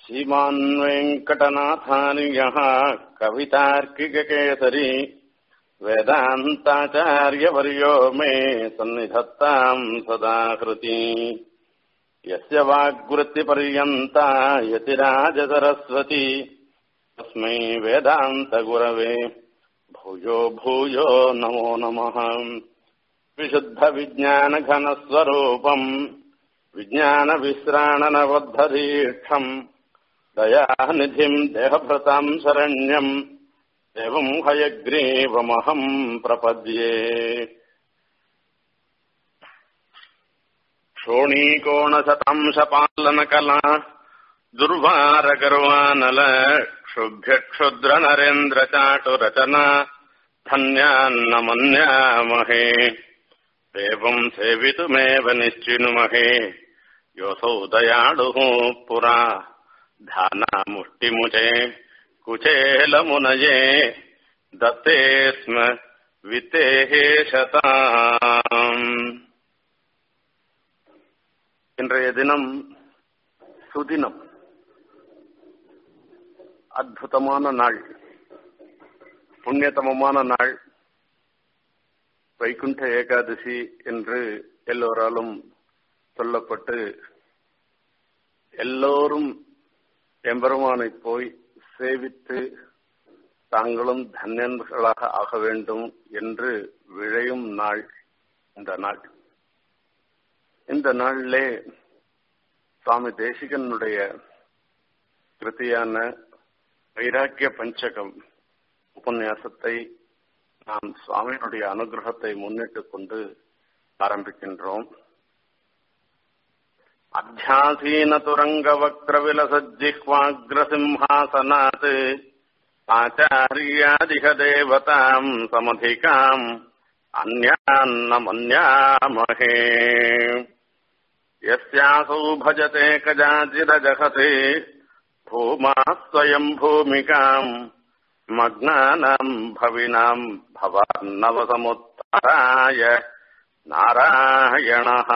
श्रीमान् वेङ्कटनाथार्यः कवितार्किककेसरी वेदान्ताचार्यवर्यो मे सन्निधत्ताम् सदा हृति यस्य वाग्वृत्तिपर्यन्ता यतिराजसरस्वती तस्मै वेदान्तगुरवे भूयो भूयो नमो नमः विशुद्धविज्ञानघनस्वरूपम् विज्ञानविश्राणनबद्धदीक्षम् दयानिधिम् देहभृताम् शरण्यम् एवम् हयग्रीवमहम् प्रपद्ये क्षोणीकोणशतांशपालनकला दुर्वारगर्वानल क्षुभ्यक्षुद्रनरेन्द्रचाटुरचना धन्यान्न मन्यामहे एवम् सेवितुमेव निश्चिनुमहे योऽसौ दयाळुः पुरा ध्यानामुष्टिमुचे कुचेलमुनये दत्ते स्म वितेः शताम् இன்றைய தினம் சுதினம் அற்புதமான நாள் புண்ணியதமமான நாள் வைகுண்ட ஏகாதசி என்று எல்லோராலும் சொல்லப்பட்டு எல்லோரும் எம்பெருமானை போய் சேவித்து தாங்களும் தன்யன்களாக ஆக வேண்டும் என்று விழையும் நாள் இந்த நாள் இந்த நாளிலே சுவாமி தேசிகனுடைய கிருத்தியான வைராக்கிய பஞ்சகம் உபன்யாசத்தை நாம் சுவாமியினுடைய அனுகிரகத்தை முன்னிட்டு கொண்டு ஆரம்பிக்கின்றோம் அத்தியாசீன துரங்க வக்ர விலசஜிஹ்வாக்ரசிம்ஹாசனாத் ஆச்சாரியாதிக தேவதாம் சமதிகாம் அந்யான்ன மன்யாமஹே यस्यासौ भजते कदाचिदजहते भूमा स्वयम् भूमिकाम् मग्नानाम् भविनाम् भवान्नवसमुत्तराय நாராயணஹ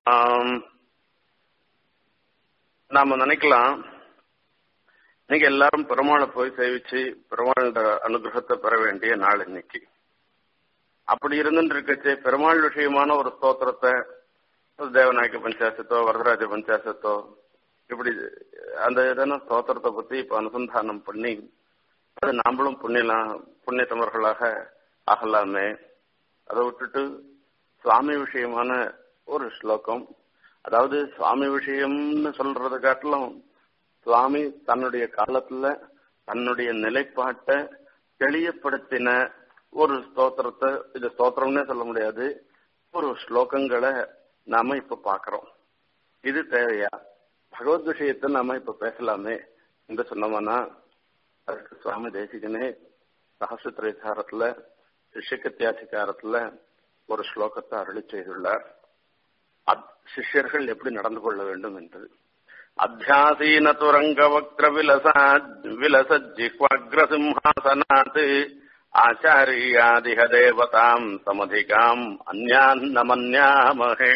நாம நினைக்கலாம் நீங்க எல்லாரும் பெருமாளை போய் சேவிச்சு பெருமாளோட அனுகிரகத்தை பெற வேண்டிய நாள் இன்னைக்கு அப்படி இருந்துட்டு இருக்கச்சே பெருமாள் விஷயமான ஒரு ஸ்தோத்திரத்தை தேவநாயக பஞ்சாசத்தோ வரதராஜ பஞ்சாசத்தோ இப்படி அந்த இதான ஸ்தோத்திரத்தை பத்தி இப்ப அனுசந்தானம் பண்ணி அது நாமளும் புண்ணியலாம் புண்ணியத்தமர்களாக ஆகலாமே அதை விட்டுட்டு சுவாமி விஷயமான ஒரு ஸ்லோகம் அதாவது சுவாமி விஷயம்னு சொல்றதை காட்டிலும் சுவாமி தன்னுடைய காலத்துல தன்னுடைய நிலைப்பாட்டை தெளியப்படுத்தின ஒரு ஸ்தோத்திரத்தை இது ஸ்தோத்திரம்னே சொல்ல முடியாது ஒரு ஸ்லோகங்களை நாம இப்ப பாக்குறோம் இது தேவையா பகவத் விஷயத்தை நாம இப்ப பேசலாமே என்று சொன்னோம்னா அதுக்கு சுவாமி தேசிகனே சகசிரத்திரேசாரத்துல சிஷ்யகத்தியாதிகாரத்துல ஒரு ஸ்லோகத்தை அருளி செய்துள்ளார் சிஷ்யர்கள் எப்படி நடந்து கொள்ள வேண்டும் என்று அத்தியாசீன துரங்க வக்ர விலசா விலச ஜிஹ்வாக்ரசிம்ஹாசனாத் ஆச்சாரியாதிக தேவதாம் சமதிகாம் அந்யான்ன மன்யாமகே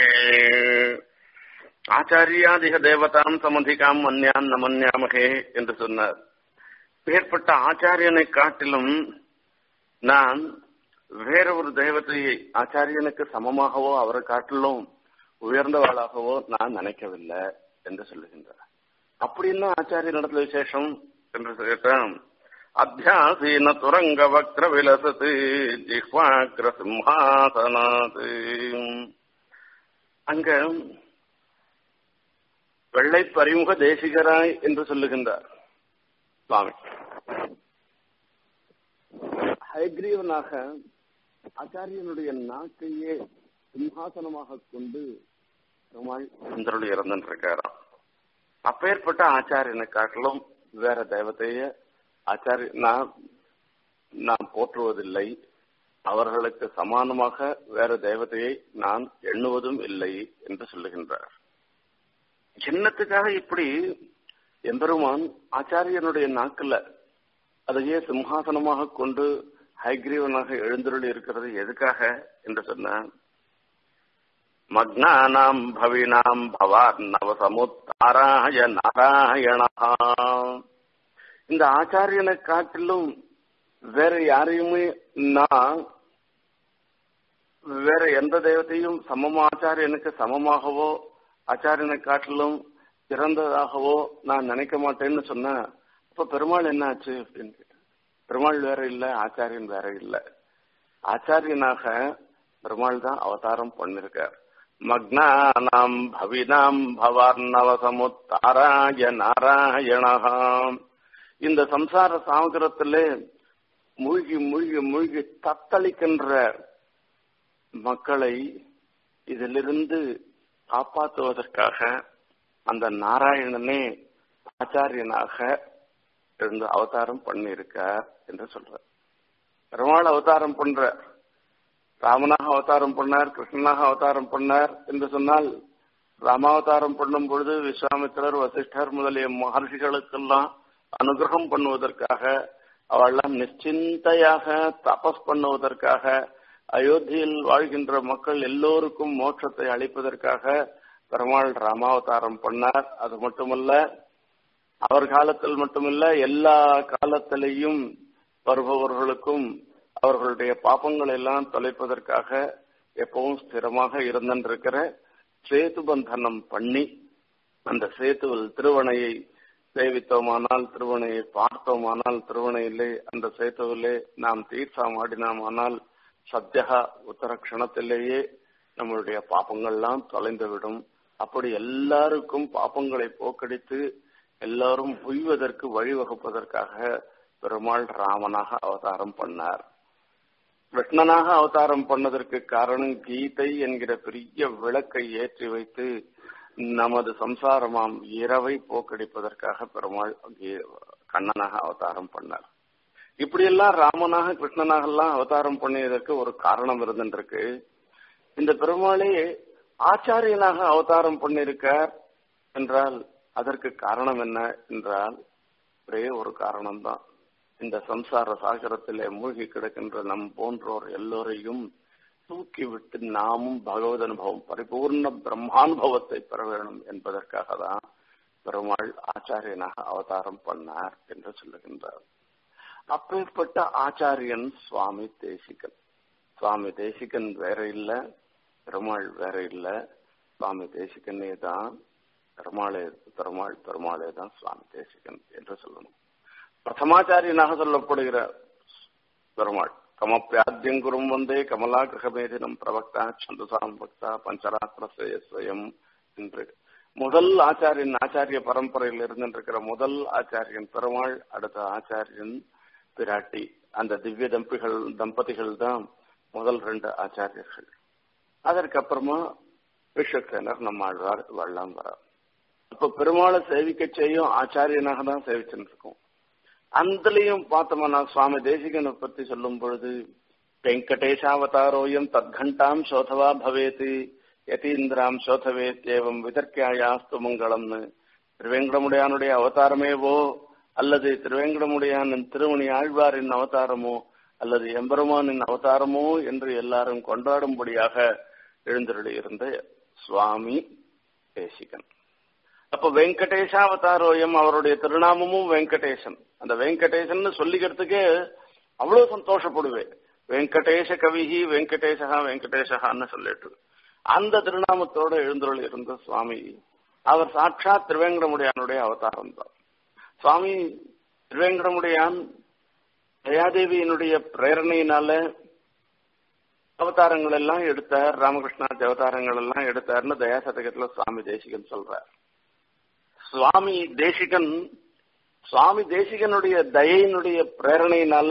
ஆச்சாரியாதிக தேவதாம் சமதிகாம் அந்யான்ன மன்யாமகே என்று சொன்னார் ஏற்பட்ட ஆச்சாரியனை காட்டிலும் நான் வேற ஒரு தெய்வத்தை ஆச்சாரியனுக்கு சமமாகவோ அவரை காட்டிலும் உயர்ந்தவாளாகவோ நான் நினைக்கவில்லை என்று சொல்லுகின்றார் அப்படின்னா ஆச்சாரிய நடத்துல விசேஷம் என்று கேட்டான் அத்தியாசீன துரங்க வக்ர விலசத்து ஜிஹ்வாக்ர சிம்ஹாசனாது அங்க வெள்ளை பரிமுக தேசிகராய் என்று சொல்லுகின்றார் சுவாமி ஹயக்ரீவனாக ஆச்சாரியனுடைய நாட்டையே சிம்ஹாசனமாக கொண்டு பெருமாள் இந்திரொழி இறந்துருக்காராம் அப்பேற்பட்ட ஆச்சாரியனை காட்டிலும் வேற தெய்வத்தையே ஆச்சாரிய நான் நான் போற்றுவதில்லை அவர்களுக்கு சமானமாக வேற தெய்வத்தையை நான் எண்ணுவதும் இல்லை என்று சொல்லுகின்றார் என்னத்துக்காக இப்படி எம்பெருமான் ஆச்சாரியனுடைய நாக்குல அதையே சிம்ஹாசனமாக கொண்டு ஹைகிரீவனாக எழுந்தருளி இருக்கிறது எதுக்காக என்று சொன்ன மக்னானாம் பவினாம் பவார்ணவ சமுத்தாராய நாராயணா இந்த ஆச்சாரியனை காட்டிலும் வேற யாரையுமே நான் வேற எந்த தெய்வத்தையும் சமமா ஆச்சாரியனுக்கு சமமாகவோ ஆச்சாரியனை காட்டிலும் சிறந்ததாகவோ நான் நினைக்க மாட்டேன்னு சொன்னேன் அப்ப பெருமாள் என்ன ஆச்சு அப்படின்னு கேட்டேன் பெருமாள் வேற இல்ல ஆச்சாரியன் வேற இல்ல ஆச்சாரியனாக பெருமாள் தான் அவதாரம் பண்ணிருக்கார் மக்னானாம் பவினாம் பவார்ணவ சமுத்தாராய நாராயணாம் இந்த சம்சார சாகரத்திலே மூழ்கி மூழ்கி மூழ்கி தத்தளிக்கின்ற மக்களை இதிலிருந்து காப்பாற்றுவதற்காக அந்த நாராயணனே ஆச்சாரியனாக இருந்து அவதாரம் பண்ணியிருக்கார் என்று சொல்ற பெருமாள் அவதாரம் பண்ற ராமனாக அவதாரம் பண்ணார் கிருஷ்ணனாக அவதாரம் பண்ணார் என்று சொன்னால் ராமாவதாரம் பண்ணும் பொழுது விஸ்வாமித்திரர் வசிஷ்டர் முதலிய மகர்ஷிகளுக்கெல்லாம் அனுகிரகம் பண்ணுவதற்காக அவெல்லாம் நிச்சிந்தையாக தபஸ் பண்ணுவதற்காக அயோத்தியில் வாழ்கின்ற மக்கள் எல்லோருக்கும் மோட்சத்தை அளிப்பதற்காக பெருமாள் ராமாவதாரம் பண்ணார் அது மட்டுமல்ல அவர் காலத்தில் மட்டுமல்ல எல்லா காலத்திலேயும் வருபவர்களுக்கும் அவர்களுடைய பாப்பங்கள் எல்லாம் தொலைப்பதற்காக எப்பவும் ஸ்திரமாக இருந்திருக்கிற சேது பந்தனம் பண்ணி அந்த சேத்துவில் திருவணையை சேவித்தோமானால் திருவணையை பார்த்தோமானால் திருவணையிலே அந்த சேத்துவிலே நாம் தீர்த்தம் ஆடினோமானால் சத்தியகா உத்தர க்ஷணத்திலேயே நம்மளுடைய பாப்பங்கள்லாம் தொலைந்துவிடும் அப்படி எல்லாருக்கும் பாப்பங்களை போக்கடித்து எல்லாரும் உய்வதற்கு வழிவகுப்பதற்காக பெருமாள் ராமனாக அவதாரம் பண்ணார் கிருஷ்ணனாக அவதாரம் பண்ணதற்கு காரணம் கீதை என்கிற பெரிய விளக்கை ஏற்றி வைத்து நமது சம்சாரமாம் இரவை போக்கடிப்பதற்காக பெருமாள் கண்ணனாக அவதாரம் பண்ணார் இப்படியெல்லாம் ராமனாக கிருஷ்ணனாக எல்லாம் அவதாரம் பண்ணியதற்கு ஒரு காரணம் இருந்துருக்கு இந்த பெருமாளே ஆச்சாரியனாக அவதாரம் பண்ணியிருக்கார் என்றால் அதற்கு காரணம் என்ன என்றால் ஒரே ஒரு காரணம்தான் இந்த சம்சார சாகரத்திலே மூழ்கி கிடக்கின்ற நம் போன்றோர் எல்லோரையும் தூக்கி விட்டு நாமும் பகவத் அனுபவம் பரிபூர்ண பிரம்மானுபவத்தை பெற வேண்டும் என்பதற்காக தான் பெருமாள் ஆச்சாரியனாக அவதாரம் பண்ணார் என்று சொல்லுகின்றார் அப்பேற்பட்ட ஆச்சாரியன் சுவாமி தேசிகன் சுவாமி தேசிகன் வேற இல்ல பெருமாள் வேற இல்ல சுவாமி தேசிகனே தான் பெருமாளே பெருமாள் பெருமாளே தான் சுவாமி தேசிகன் என்று சொல்லணும் பிரதமாச்சாரியனாக சொல்லப்படுகிற பெருமாள் கமப்பியாத்தியம் குரும் வந்தே கமலா கிரகமேதினம் பிரவக்தா சந்துசாம் பக்தா பஞ்சராத்திர ஸ்வயம் என்று முதல் ஆச்சாரியன் ஆச்சாரிய பரம்பரையில் இருந்திருக்கிற முதல் ஆச்சாரியன் பெருமாள் அடுத்த ஆச்சாரியன் பிராட்டி அந்த திவ்ய தம்பிகள் தம்பதிகள் தான் முதல் ரெண்டு ஆச்சாரியர்கள் அதற்கப்புறமா விஸ்வசேனர் நம்ம ஆழ்வார் வெள்ளம் வர அப்ப பெருமாளை சேவிக்க செய்யும் ஆச்சாரியனாக தான் சேவிச்சுட்டு இருக்கோம் அந்தலையும் பார்த்தோம்னா சுவாமி தேசிகனை பத்தி சொல்லும் பொழுது வெங்கடேஷாவதாரோயம் தத்கண்டாம் சோதவா பவேத் யதீந்திராம் சோதவேத் ஏவம் விதர்க்கியாயாஸ்து மங்களம்னு திருவேங்கடமுடையானுடைய அவதாரமேவோ அல்லது திருவேங்கடமுடையானின் திருமணி ஆழ்வாரின் அவதாரமோ அல்லது எம்பெருமானின் அவதாரமோ என்று எல்லாரும் கொண்டாடும்படியாக எழுந்தருளி இருந்த சுவாமி தேசிகன் அப்ப வெங்கடேஷாவதாரோயம் அவருடைய திருநாமமும் வெங்கடேசன் அந்த வெங்கடேசன் சொல்லிக்கிறதுக்கே அவ்வளவு சந்தோஷப்படுவேன் வெங்கடேஷ கவிஹி வெங்கடேசகா வெங்கடேசகான்னு சொல்லிட்டு அந்த திருநாமத்தோட எழுந்தருள் இருந்த சுவாமி அவர் சாட்சாத் திருவேங்கடமுடையானுடைய அவதாரம் தான் சுவாமி திருவேங்கடமுடையான் தயாதேவியினுடைய பிரேரணையினால அவதாரங்கள் எல்லாம் எடுத்தார் ராமகிருஷ்ணா அவதாரங்கள் எல்லாம் எடுத்தார்னு தயாசதகத்துல சுவாமி தேசிகன் சொல்றார் சுவாமி தேசிகன் சுவாமி தேசிகனுடைய தயையினுடைய பிரேரணையினால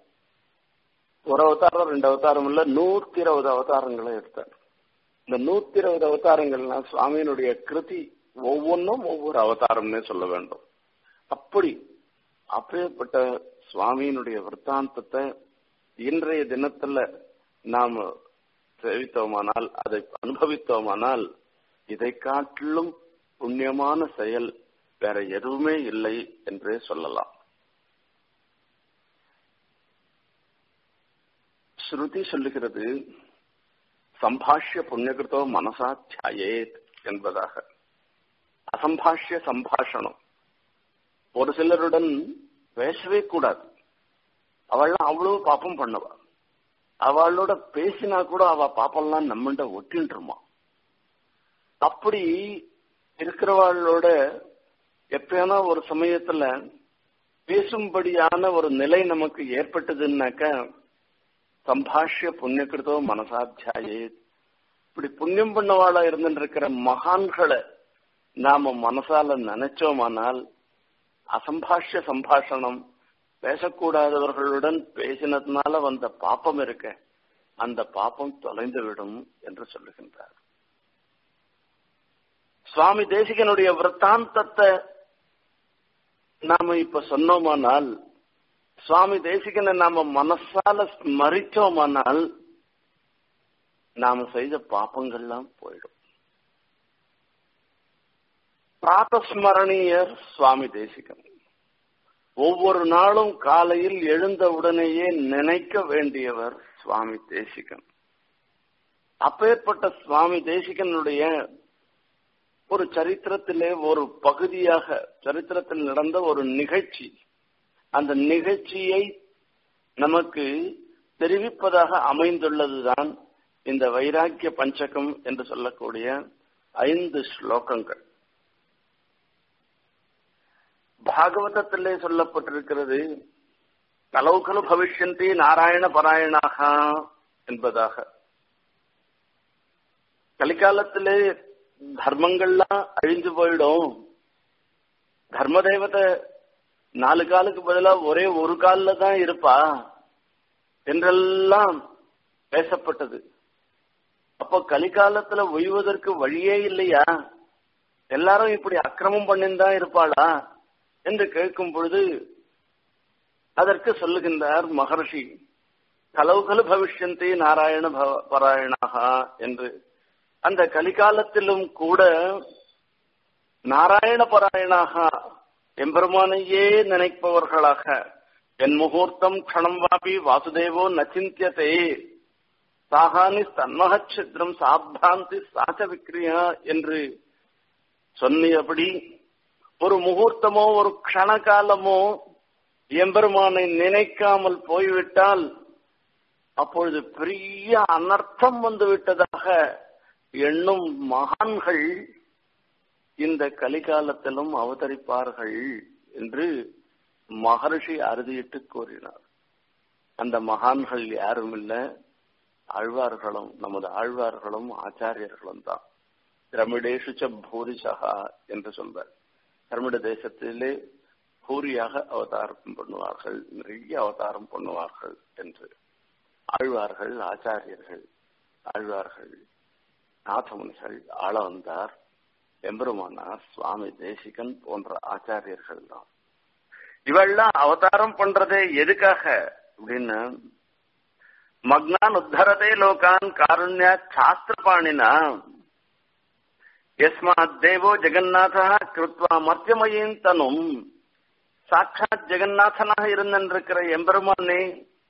ஒரு அவதாரம் ரெண்டு அவதாரம் இல்ல நூத்தி இருபது அவதாரங்களை எடுத்தார் இந்த நூத்தி இருபது அவதாரங்கள்லாம் சுவாமியினுடைய கிருதி ஒவ்வொன்றும் ஒவ்வொரு அவதாரம்னே சொல்ல வேண்டும் அப்படி அப்பேற்பட்ட சுவாமியினுடைய விற்த்தாந்தத்தை இன்றைய தினத்துல நாம் சேவித்தோமானால் அதை அனுபவித்தோமானால் இதை காட்டிலும் புண்ணியமான செயல் வேற எதுவுமே இல்லை என்றே சொல்லலாம் ஸ்ருதி சொல்லுகிறது சம்பாஷ்ய புண்ணியகிருத்தோ மனசா தியாயேத் என்பதாக அசம்பாஷ்ய சம்பாஷணம் ஒரு சிலருடன் பேசவே கூடாது அவள்லாம் அவ்வளவு பாப்பம் பண்ணுவா அவளோட பேசினா கூட அவ பாப்பெல்லாம் நம்மண்ட ஒட்டின்றுமா அப்படி இருக்கிறவாளோட எப்பயானா ஒரு சமயத்துல பேசும்படியான ஒரு நிலை நமக்கு ஏற்பட்டதுன்னாக்க சம்பாஷ்ய புண்ணியகிருதோ மனசாத்தியாயே இப்படி புண்ணியம் பண்ணவாளா இருந்துருக்கிற மகான்களை நாம மனசால நினைச்சோமானால் அசம்பாஷ்ய சம்பாஷணம் பேசக்கூடாதவர்களுடன் பேசினதுனால வந்த பாப்பம் இருக்க அந்த பாப்பம் தொலைந்து விடும் என்று சொல்லுகின்றார் சுவாமி தேசிகனுடைய விற்த்தாந்தத்தை நாம இப்ப சொன்னோமானால் சுவாமி தேசிகனை நாம மனசால ஸ்மரிச்சோமானால் நாம செய்த பாப்பங்கள்லாம் போயிடும் பிராத்தஸ்மரணியர் சுவாமி தேசிகன் ஒவ்வொரு நாளும் காலையில் எழுந்த உடனேயே நினைக்க வேண்டியவர் சுவாமி தேசிகன் அப்பேற்பட்ட சுவாமி தேசிகனுடைய ஒரு சரித்திரத்திலே ஒரு பகுதியாக சரித்திரத்தில் நடந்த ஒரு நிகழ்ச்சி அந்த நிகழ்ச்சியை நமக்கு தெரிவிப்பதாக அமைந்துள்ளதுதான் இந்த வைராக்கிய பஞ்சகம் என்று சொல்லக்கூடிய ஐந்து ஸ்லோகங்கள் பாகவதத்திலே சொல்லப்பட்டிருக்கிறது கலௌகலு பவிஷ்யந்தி நாராயண பராயணாக என்பதாக கலிகாலத்திலே தர்மங்கள்லாம் அழிஞ்சு போயிடும் தர்ம தேவதை நாலு காலுக்கு பதிலா ஒரே ஒரு காலில் தான் இருப்பா என்றெல்லாம் பேசப்பட்டது அப்போ கலிகாலத்துல ஒய்வதற்கு வழியே இல்லையா எல்லாரும் இப்படி அக்கிரமம் பண்ணிதான் இருப்பாளா என்று கேட்கும் பொழுது அதற்கு சொல்லுகின்றார் மகர்ஷி கலவுகலு பவிஷ்யந்தி நாராயண பராயணாக என்று அந்த கலிகாலத்திலும் கூட நாராயண பராயணாக எம்பெருமானையே நினைப்பவர்களாக என் முகூர்த்தம் க்ஷணம் வாபி வாசுதேவோ நச்சிந்தியதே சாகானி தன்மகச்சித்ரம் சாப்தாந்தி சாச்ச விக்ரியா என்று சொன்னியபடி ஒரு முகூர்த்தமோ ஒரு க்ஷண காலமோ எம்பெருமானை நினைக்காமல் போய்விட்டால் அப்பொழுது பெரிய அனர்த்தம் வந்து விட்டதாக எண்ணும் மகான்கள் இந்த கலிகாலத்திலும் அவதரிப்பார்கள் என்று மகர்ஷி அறுதியிட்டு கூறினார் அந்த மகான்கள் யாரும் இல்ல ஆழ்வார்களும் நமது ஆழ்வார்களும் ஆச்சாரியர்களும் தான் திரமிடேஷு பூரிசகா என்று சொல்வார் திரமிட தேசத்திலே பூரியாக அவதாரம் பண்ணுவார்கள் நிறைய அவதாரம் பண்ணுவார்கள் என்று ஆழ்வார்கள் ஆச்சாரியர்கள் ஆழ்வார்கள் நாதமுனிகள் ஆள வந்தார் எம்பெருமானார் சுவாமி தேசிகன் போன்ற ஆச்சாரியர்கள் தான் இவெல்லாம் அவதாரம் பண்றதே எதுக்காக அப்படின்னு மக்னான் உத்தரதே லோகான் காருண்ய சாஸ்திரபாணினா எஸ்மாத் தேவோ ஜெகநாத கிருத்வா மத்தியமயின் தனும் சாட்சாத் ஜெகநாதனாக இருந்திருக்கிற எம்பெருமானே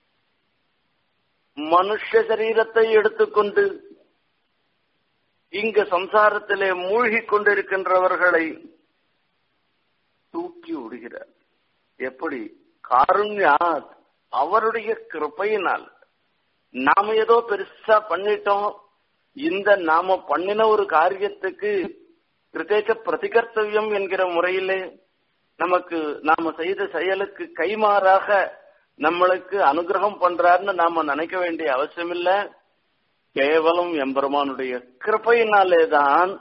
மனுஷ சரீரத்தை எடுத்துக்கொண்டு இங்கு சம்சாரத்திலே மூழ்கி கொண்டிருக்கின்றவர்களை தூக்கி விடுகிறார் எப்படி காருண்யா அவருடைய கிருப்பையினால் நாம ஏதோ பெருசா பண்ணிட்டோம் இந்த நாம பண்ணின ஒரு காரியத்துக்கு கிருத்தேச்ச பிரதிகர்த்தவியம் என்கிற முறையிலே நமக்கு நாம செய்த செயலுக்கு கைமாறாக நம்மளுக்கு அனுகிரகம் பண்றாருன்னு நாம நினைக்க வேண்டிய அவசியம் இல்ல கேவலம் எம்பெருமானுடைய கிருப்பையினாலே தான்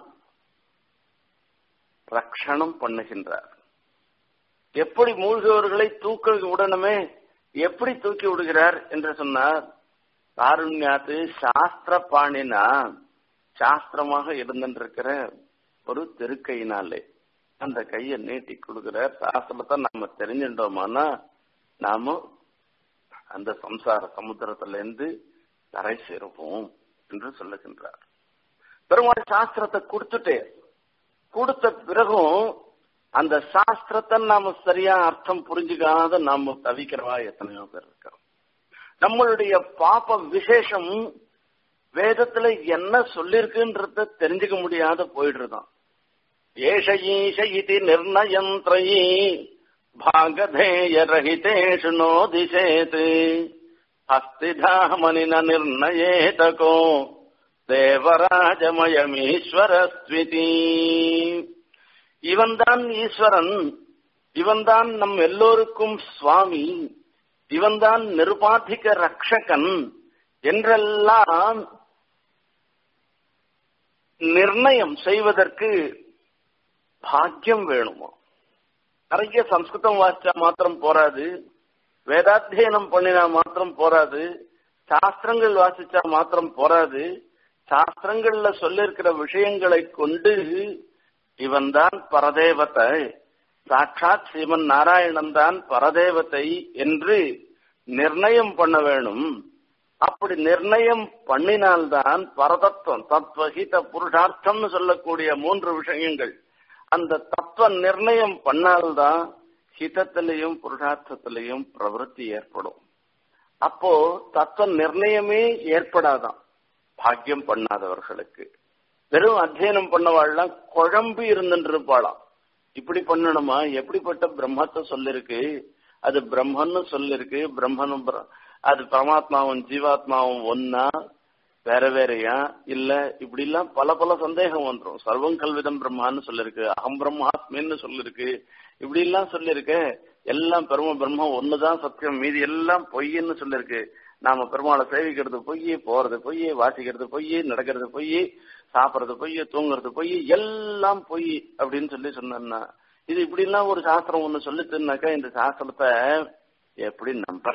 ரக்ஷணம் பண்ணுகின்றார் எப்படி மூழ்குவர்களை தூக்க விடணுமே எப்படி தூக்கி விடுகிறார் என்று சொன்னார் காருண்யாத்து சாஸ்திர பாணினா சாஸ்திரமாக இருந்திருக்கிற ஒரு திருக்கையினாலே அந்த கையை நீட்டி கொடுக்கிறார் சாஸ்திரத்தை நாம தெரிஞ்சிட்டோமானா நாம அந்த சம்சார சமுத்திரத்துல இருந்து கரை சேருவோம் என்று சொல்லுகின்றார் பெருமாள் சாஸ்திரத்தை கொடுத்துட்டே கொடுத்த பிறகும் அந்த சாஸ்திரத்தை நாம சரியா அர்த்தம் புரிஞ்சுக்காத நாம தவிக்கிறவா எத்தனையோ பேர் இருக்கிறோம் நம்மளுடைய பாப்ப விசேஷம் வேதத்துல என்ன சொல்லிருக்குன்றத தெரிஞ்சுக்க முடியாத போயிடுறதான் ஏஷ ஈஷ இது நிர்ணயந்திரயி பாகதேய ரஹிதேஷு நோதிசேத் ஹஸ்திதாமனின நிர்ணயேதகோ தேவராஜமயமீஸ்வரஸ்விதி இவன்தான் ஈஸ்வரன் இவன்தான் நம் எல்லோருக்கும் சுவாமி இவன்தான் நிருபாதிக ரக்ஷகன் என்றெல்லாம் நிர்ணயம் செய்வதற்கு பாக்கியம் வேணுமோ நிறைய சம்ஸ்கிருதம் வாசிச்சா மாத்திரம் போராது வேதாத்தியனம் பண்ணினா மாத்திரம் போராது சாஸ்திரங்கள் வாசிச்சா மாத்திரம் போராது சாஸ்திரங்கள்ல சொல்லிருக்கிற விஷயங்களை கொண்டு இவன்தான் பரதேவத்தை சாட்சாத் ஸ்ரீமன் நாராயணன் தான் பரதேவத்தை என்று நிர்ணயம் பண்ண வேணும் அப்படி நிர்ணயம் பண்ணினால்தான் பரதத்துவம் தத்துவஹித புருஷார்த்தம்னு சொல்லக்கூடிய மூன்று விஷயங்கள் அந்த தத்துவ நிர்ணயம் பண்ணால்தான் ஹிதத்திலையும் புருஷார்த்தத்திலையும் பிரவருத்தி ஏற்படும் அப்போ தத்துவ நிர்ணயமே ஏற்படாதான் பாக்கியம் பண்ணாதவர்களுக்கு வெறும் அத்தியனம் பண்ணவாள்லாம் குழம்பு இருந்துட்டு இருப்பாளாம் இப்படி பண்ணணுமா எப்படிப்பட்ட பிரம்மத்தை சொல்லிருக்கு அது பிரம்மன்னு சொல்லிருக்கு பிரம்மனும் அது பரமாத்மாவும் ஜீவாத்மாவும் ஒன்னா வேற வேறையா இல்ல இப்படி எல்லாம் பல பல சந்தேகம் வந்துடும் சர்வம் கல்விதம் பிரம்மான்னு சொல்லிருக்கு அகம் பிரம்மாஸ்மின்னு சொல்லிருக்கு இப்படி எல்லாம் சொல்லிருக்க எல்லாம் பெரும பிரம்மம் ஒண்ணுதான் சத்தியம் மீதி எல்லாம் பொய்ன்னு சொல்லிருக்கு நாம பெருமாளை சேவிக்கிறது பொய் போறது பொய் வாசிக்கிறது பொய் நடக்கிறது பொய் சாப்பிடுறது பொய் தூங்குறது பொய் எல்லாம் பொய் அப்படின்னு சொல்லி சொன்னா இது இப்படி எல்லாம் ஒரு சாஸ்திரம் ஒண்ணு சொல்லிட்டுனாக்கா இந்த சாஸ்திரத்தை எப்படி நம்பர்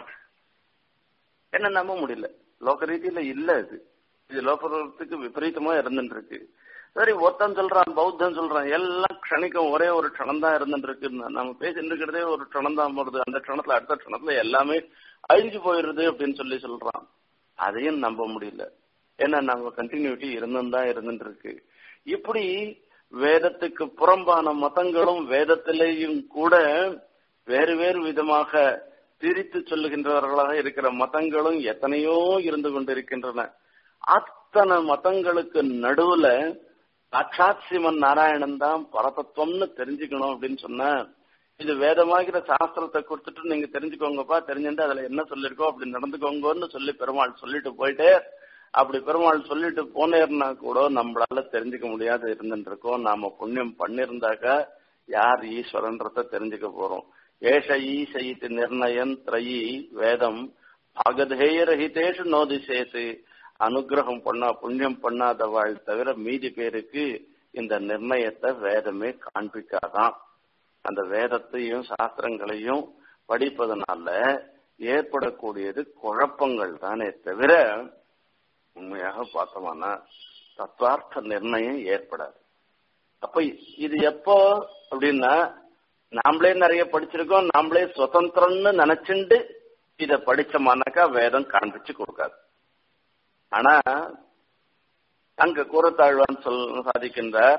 என்ன நம்ப முடியல லோக ரீதியில இல்ல இது இது லோகத்துக்கு விபரீதமா இருந்துட்டு இருக்கு சரி ஒருத்தன் சொல்றான் பௌத்தன் சொல்றான் எல்லாம் க்ஷணிக்கும் ஒரே ஒரு க்ஷணம் தான் இருந்துட்டு இருக்கு நம்ம பேசிட்டு இருக்கிறதே ஒரு க்ஷணம் தான் போறது அந்த க்ஷணத்துல அடுத்த க்ஷணத்துல எல்லாமே அழிஞ்சு போயிடுது அப்படின்னு சொல்லி சொல்றான் அதையும் நம்ப முடியல ஏன்னா நம்ம கண்டினியூட்டி இருந்தும் தான் இருந்துட்டு இருக்கு இப்படி வேதத்துக்கு புறம்பான மதங்களும் வேதத்திலேயும் கூட வேறு வேறு விதமாக பிரித்து சொல்லுகின்றவர்களாக இருக்கிற மதங்களும் எத்தனையோ இருந்து கொண்டிருக்கின்றன அத்தனை மதங்களுக்கு நடுவுல சாட்சாத் சிவன் நாராயணன் தான் பரதத்துவம்னு தெரிஞ்சுக்கணும் அப்படின்னு சொன்ன இது வேதமாகிற சாஸ்திரத்தை கொடுத்துட்டு நீங்க தெரிஞ்சுக்கோங்கப்பா தெரிஞ்சுட்டு அதுல என்ன சொல்லிருக்கோ அப்படி நடந்துக்கோங்கன்னு சொல்லி பெருமாள் சொல்லிட்டு போயிட்டே அப்படி பெருமாள் சொல்லிட்டு போனேர்னா கூட நம்மளால தெரிஞ்சுக்க முடியாத இருந்துட்டு இருக்கோம் நாம புண்ணியம் பண்ணிருந்தாக்கா யார் ஈஸ்வரன்றத தெரிஞ்சுக்க போறோம் ஏஷ ஈசயித்து நிர்ணயம் திரயி வேதம் பாகதேயரஹிதேஷு நோதிசேத்து அனுகிரகம் பண்ணா புண்ணியம் பண்ணாதவாள் தவிர மீதி பேருக்கு இந்த நிர்ணயத்தை வேதமே காண்பிக்காதான் அந்த வேதத்தையும் சாஸ்திரங்களையும் படிப்பதனால ஏற்படக்கூடியது குழப்பங்கள் தானே தவிர உண்மையாக பார்த்தோம்னா தத்துவார்த்த நிர்ணயம் ஏற்படாது அப்ப இது எப்போ அப்படின்னா நாமளே நிறைய படிச்சிருக்கோம் நாமளே சுதந்திரம்னு நினைச்சுண்டு இத படிச்சோமானாக்கா வேதம் காண்பிச்சு கொடுக்காது ஆனா அங்க கூறத்தாழ்வான் சொல் சாதிக்கின்றார்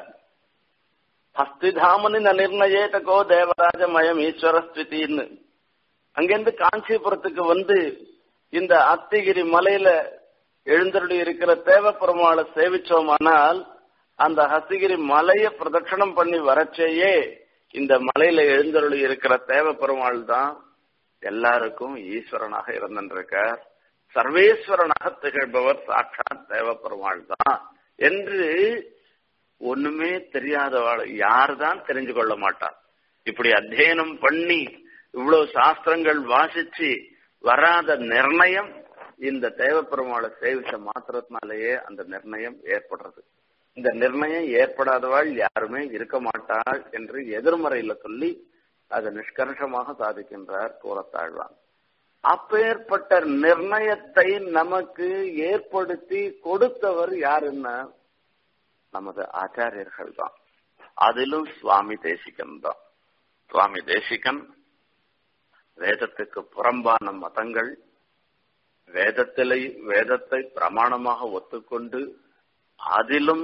ஹஸ்திதாமனி நிர்ணயேதகோ தேவராஜ மயம் ஈஸ்வர ஸ்திதின்னு அங்கிருந்து காஞ்சிபுரத்துக்கு வந்து இந்த அத்திகிரி மலையில எழுந்தருளி இருக்கிற தேவப்பெருமாளை சேவிச்சோமானால் அந்த ஹஸ்திகிரி மலையை பிரதட்சணம் பண்ணி வரச்சேயே இந்த மலையில எழுந்தருளி இருக்கிற தேவப்பெருமாள் தான் எல்லாருக்கும் ஈஸ்வரனாக இருந்திருக்கார் சர்வேஸ்வரனாக திகழ்பவர் சாட்சாத் தேவப்பெருமாள் தான் என்று ஒண்ணுமே தெரியாதவாள் யாருதான் தெரிஞ்சு கொள்ள மாட்டார் இப்படி அத்தியனம் பண்ணி இவ்வளவு சாஸ்திரங்கள் வாசிச்சு வராத நிர்ணயம் இந்த தேவப்பெருமாளை சேவிச்ச மாத்திரத்தினாலேயே அந்த நிர்ணயம் ஏற்படுறது இந்த நிர்ணயம் ஏற்படாதவாள் யாருமே இருக்க மாட்டாள் என்று எதிர்மறையில சொல்லி அதை நிஷ்கர்ஷமாக சாதிக்கின்றார் கூறத்தாழ்வான் அப்பேற்பட்ட நிர்ணயத்தை நமக்கு ஏற்படுத்தி கொடுத்தவர் யாருன்னா நமது ஆச்சாரியர்கள் தான் அதிலும் சுவாமி தேசிகன் தான் சுவாமி தேசிகன் வேதத்துக்கு புறம்பான மதங்கள் வேதத்திலே வேதத்தை பிரமாணமாக ஒத்துக்கொண்டு அதிலும்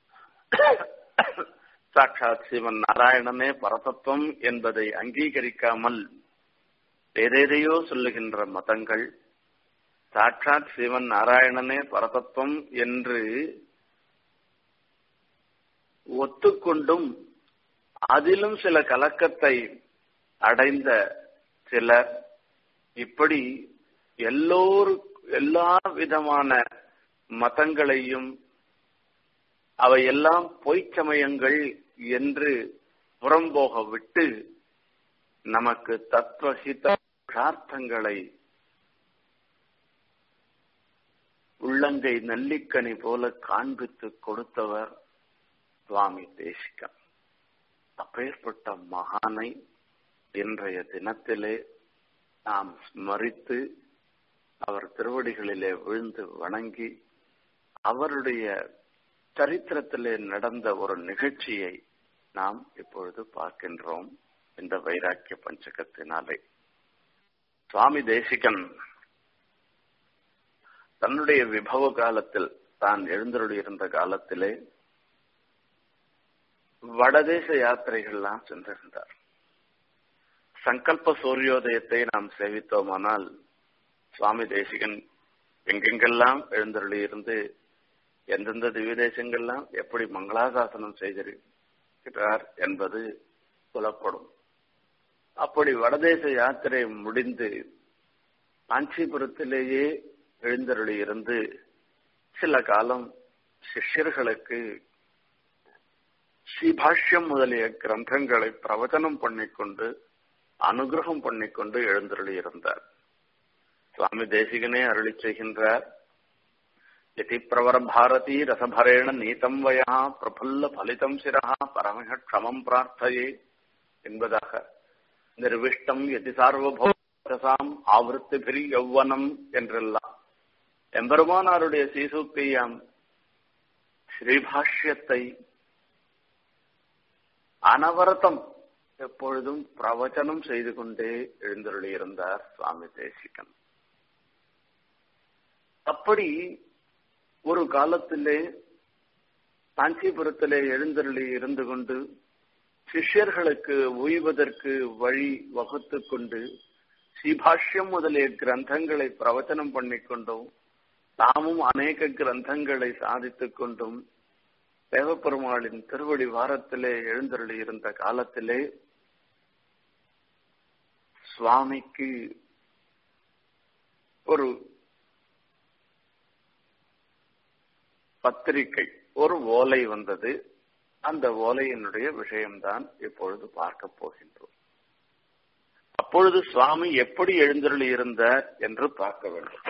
சாட்சாத் சிவன் நாராயணனே பரதத்துவம் என்பதை அங்கீகரிக்காமல் வேறேதையோ சொல்லுகின்ற மதங்கள் சாட்சாத் சிவன் நாராயணனே பரதத்துவம் என்று ஒத்துக்கொண்டும் அதிலும் சில கலக்கத்தை அடைந்த சிலர் இப்படி எல்லோரு எல்லா விதமான மதங்களையும் அவையெல்லாம் பொய்ச் சமயங்கள் என்று புறம்போக விட்டு நமக்கு தத்துவஹித பிரார்த்தங்களை உள்ளங்கை நல்லிக்கனி போல காண்பித்து கொடுத்தவர் சுவாமி தேசிகன் அப்பேற்பட்ட மகானை இன்றைய தினத்திலே நாம் ஸ்மரித்து அவர் திருவடிகளிலே விழுந்து வணங்கி அவருடைய சரித்திரத்திலே நடந்த ஒரு நிகழ்ச்சியை நாம் இப்பொழுது பார்க்கின்றோம் இந்த வைராக்கிய பஞ்சகத்தினாலே சுவாமி தேசிகன் தன்னுடைய விபவ காலத்தில் தான் எழுந்தருளியிருந்த காலத்திலே வடதேச யாத்திரைகள்லாம் சென்றிருந்தார் சங்கல்ப சூரியோதயத்தை நாம் சேவித்தோமானால் சுவாமி தேசிகன் எங்கெங்கெல்லாம் எழுந்தருளி இருந்து எந்தெந்த திவ்ய தேசங்கள்லாம் எப்படி மங்களாசாசனம் செய்திருக்கிறார் என்பது புலப்படும் அப்படி வடதேச யாத்திரை முடிந்து காஞ்சிபுரத்திலேயே எழுந்தருளி இருந்து சில காலம் சிஷ்யர்களுக்கு ஸ்ரீபாஷ்யம் முதலிய கிரந்தங்களை பிரவச்சனம் பண்ணிக்கொண்டு அனுகிரகம் பண்ணிக்கொண்டு எழுந்தருளி இருந்தார் சுவாமி தேசிகனே அருளி செய்கின்றார் यति प्रवर भारती रसभरेण नीतम वया प्रफुल्ल फलितम சிரஹா பரமஹ க்ஷமம் பிரார்த்தயே என்பதாக நிர்விஷ்டம் எதி சார்வபௌமசாம் ஆவருத்திபிரி யௌவனம் என்றெல்லாம் எம்பெருமானாருடைய சீசூக்தியாம் ஸ்ரீபாஷ்யத்தை அனவரதம் எப்பொழுதும் பிரவச்சனம் செய்து கொண்டே எழுந்தருளியிருந்தார் சுவாமி தேசிகன் அப்படி ஒரு காலத்திலே காஞ்சிபுரத்திலே எழுந்தருளி இருந்து கொண்டு சிஷ்யர்களுக்கு ஓய்வதற்கு வழி வகுத்து கொண்டு ஸ்ரீபாஷ்யம் முதலிய கிரந்தங்களை பிரவச்சனம் பண்ணிக்கொண்டும் தாமும் அநேக கிரந்தங்களை சாதித்துக் கொண்டும் தேவப்பெருமாளின் திருவடி வாரத்திலே எழுந்தருளி இருந்த காலத்திலே சுவாமிக்கு ஒரு பத்திரிகை ஒரு ஓலை வந்தது அந்த ஓலையினுடைய விஷயம்தான் இப்பொழுது பார்க்க போகின்றோம் அப்பொழுது சுவாமி எப்படி எழுந்தருளி இருந்தார் என்று பார்க்க வேண்டும்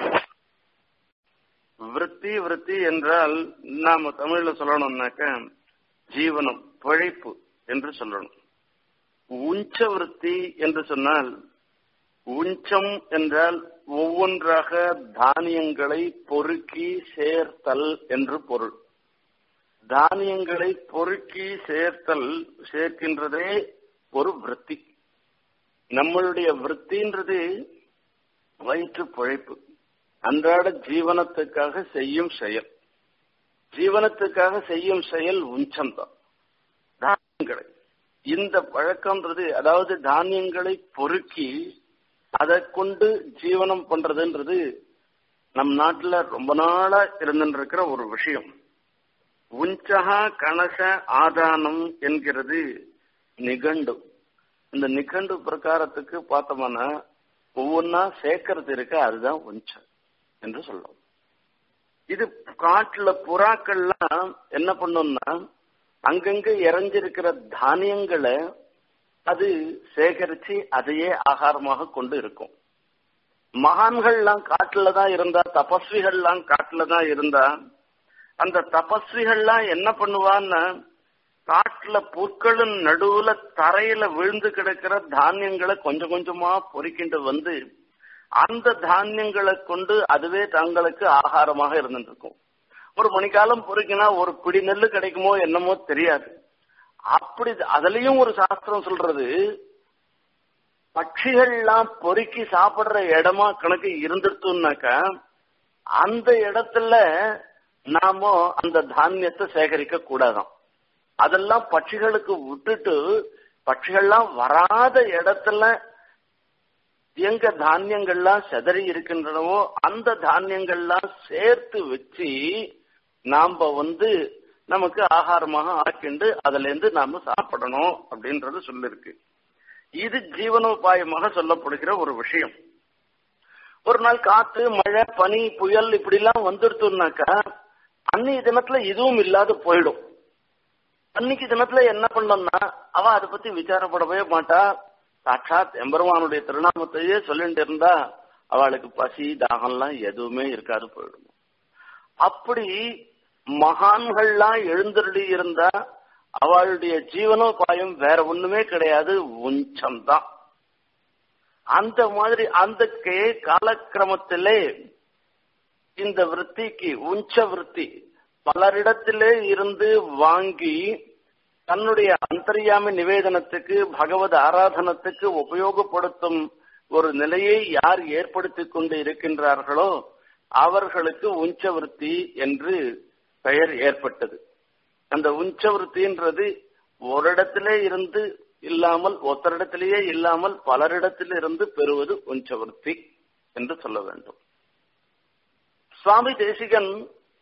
விற்பி விற்பி என்றால் நாம தமிழ்ல சொல்லணும்னாக்க ஜீவனம் பிழைப்பு என்று சொல்லணும் உஞ்ச விற்பி என்று சொன்னால் உஞ்சம் என்றால் ஒவ்வொன்றாக தானியங்களை பொறுக்கி சேர்த்தல் என்று பொருள் தானியங்களை பொறுக்கி சேர்த்தல் சேர்க்கின்றதே ஒரு விற்பி நம்மளுடைய விற்பின்றது வயிற்று பிழைப்பு அன்றாட ஜீவனத்துக்காக செய்யும் செயல் ஜீவனத்துக்காக செய்யும் செயல் உஞ்சம்தான் தானியங்களை இந்த பழக்கம்ன்றது அதாவது தானியங்களை பொறுக்கி அதை கொண்டு ஜீவனம் பண்றதுன்றது நம் நாட்டுல ரொம்ப நாளா இருந்துருக்கிற ஒரு விஷயம் உஞ்சகா கணச ஆதானம் என்கிறது நிகண்டு இந்த நிகண்டு பிரகாரத்துக்கு பார்த்தோம்னா ஒவ்வொன்னா சேர்க்கறது இருக்க அதுதான் உஞ்சம் என்று சொல்லும் இது காட்டுல புறாக்கள்லாம் என்ன பண்ணும்னா அங்கங்க இறஞ்சிருக்கிற தானியங்களை அது சேகரிச்சு அதையே ஆகாரமாக கொண்டு இருக்கும் மகான்கள்லாம் காட்டுல தான் இருந்தா தபஸ்விகள்லாம் காட்டுல தான் இருந்தா அந்த தபஸ்விகள்லாம் என்ன பண்ணுவான்னா காட்டுல புற்களின் நடுவுல தரையில விழுந்து கிடக்கிற தானியங்களை கொஞ்சம் கொஞ்சமா பொறிக்கிட்டு வந்து அந்த தானியங்களை கொண்டு அதுவே தங்களுக்கு ஆகாரமாக இருந்துட்டு இருக்கும் ஒரு மணிக்காலம் பொறுக்கினா ஒரு பிடி நெல்லு கிடைக்குமோ என்னமோ தெரியாது அப்படி அதுலயும் ஒரு சாஸ்திரம் சொல்றது பட்சிகள்லாம் பொறுக்கி சாப்பிடுற இடமா கணக்கு இருந்துட்டுனாக்கா அந்த இடத்துல நாம அந்த தானியத்தை சேகரிக்க கூடாதாம் அதெல்லாம் பட்சிகளுக்கு விட்டுட்டு பட்சிகள்லாம் வராத இடத்துல எங்க தானியங்கள்லாம் செதறி இருக்கின்றனவோ அந்த தானியங்கள்லாம் சேர்த்து வச்சு நாம வந்து நமக்கு ஆகாரமாக ஆக்கிண்டு அதுல இருந்து நாம சாப்பிடணும் அப்படின்றது சொல்லிருக்கு இது ஜீவனோபாயமாக சொல்லப்படுகிற ஒரு விஷயம் ஒரு நாள் காத்து மழை பனி புயல் இப்படி எல்லாம் வந்துடுத்துனாக்கா அன்னைய தினத்துல இதுவும் இல்லாத போயிடும் அன்னைக்கு தினத்துல என்ன பண்ணோம்னா அவ அதை பத்தி விசாரப்படவே மாட்டா சாட்சாத் எம்பெருமானுடைய திருநாமத்தையே சொல்லிட்டு இருந்தா அவளுக்கு பசி தாகம்லாம் எதுவுமே இருக்காது போயிடும் அப்படி மகான்கள்லாம் எழுந்தருளி இருந்தா அவளுடைய ஜீவனோபாயம் வேற ஒண்ணுமே கிடையாது உஞ்சம்தான் அந்த மாதிரி அந்த காலக்கிரமத்திலே இந்த விற்த்திக்கு உஞ்ச விற்பி பலரிடத்திலே இருந்து வாங்கி தன்னுடைய அந்தரியாமி நிவேதனத்துக்கு பகவத் ஆராதனத்துக்கு உபயோகப்படுத்தும் ஒரு நிலையை யார் ஏற்படுத்திக் கொண்டு இருக்கின்றார்களோ அவர்களுக்கு உஞ்சவருத்தி என்று பெயர் ஏற்பட்டது அந்த உஞ்சவருத்தின்றது ஒரு இடத்திலே இருந்து இல்லாமல் ஒத்தரிடத்திலேயே இல்லாமல் பலரிடத்தில் இருந்து பெறுவது உஞ்சவருத்தி என்று சொல்ல வேண்டும் சுவாமி தேசிகன்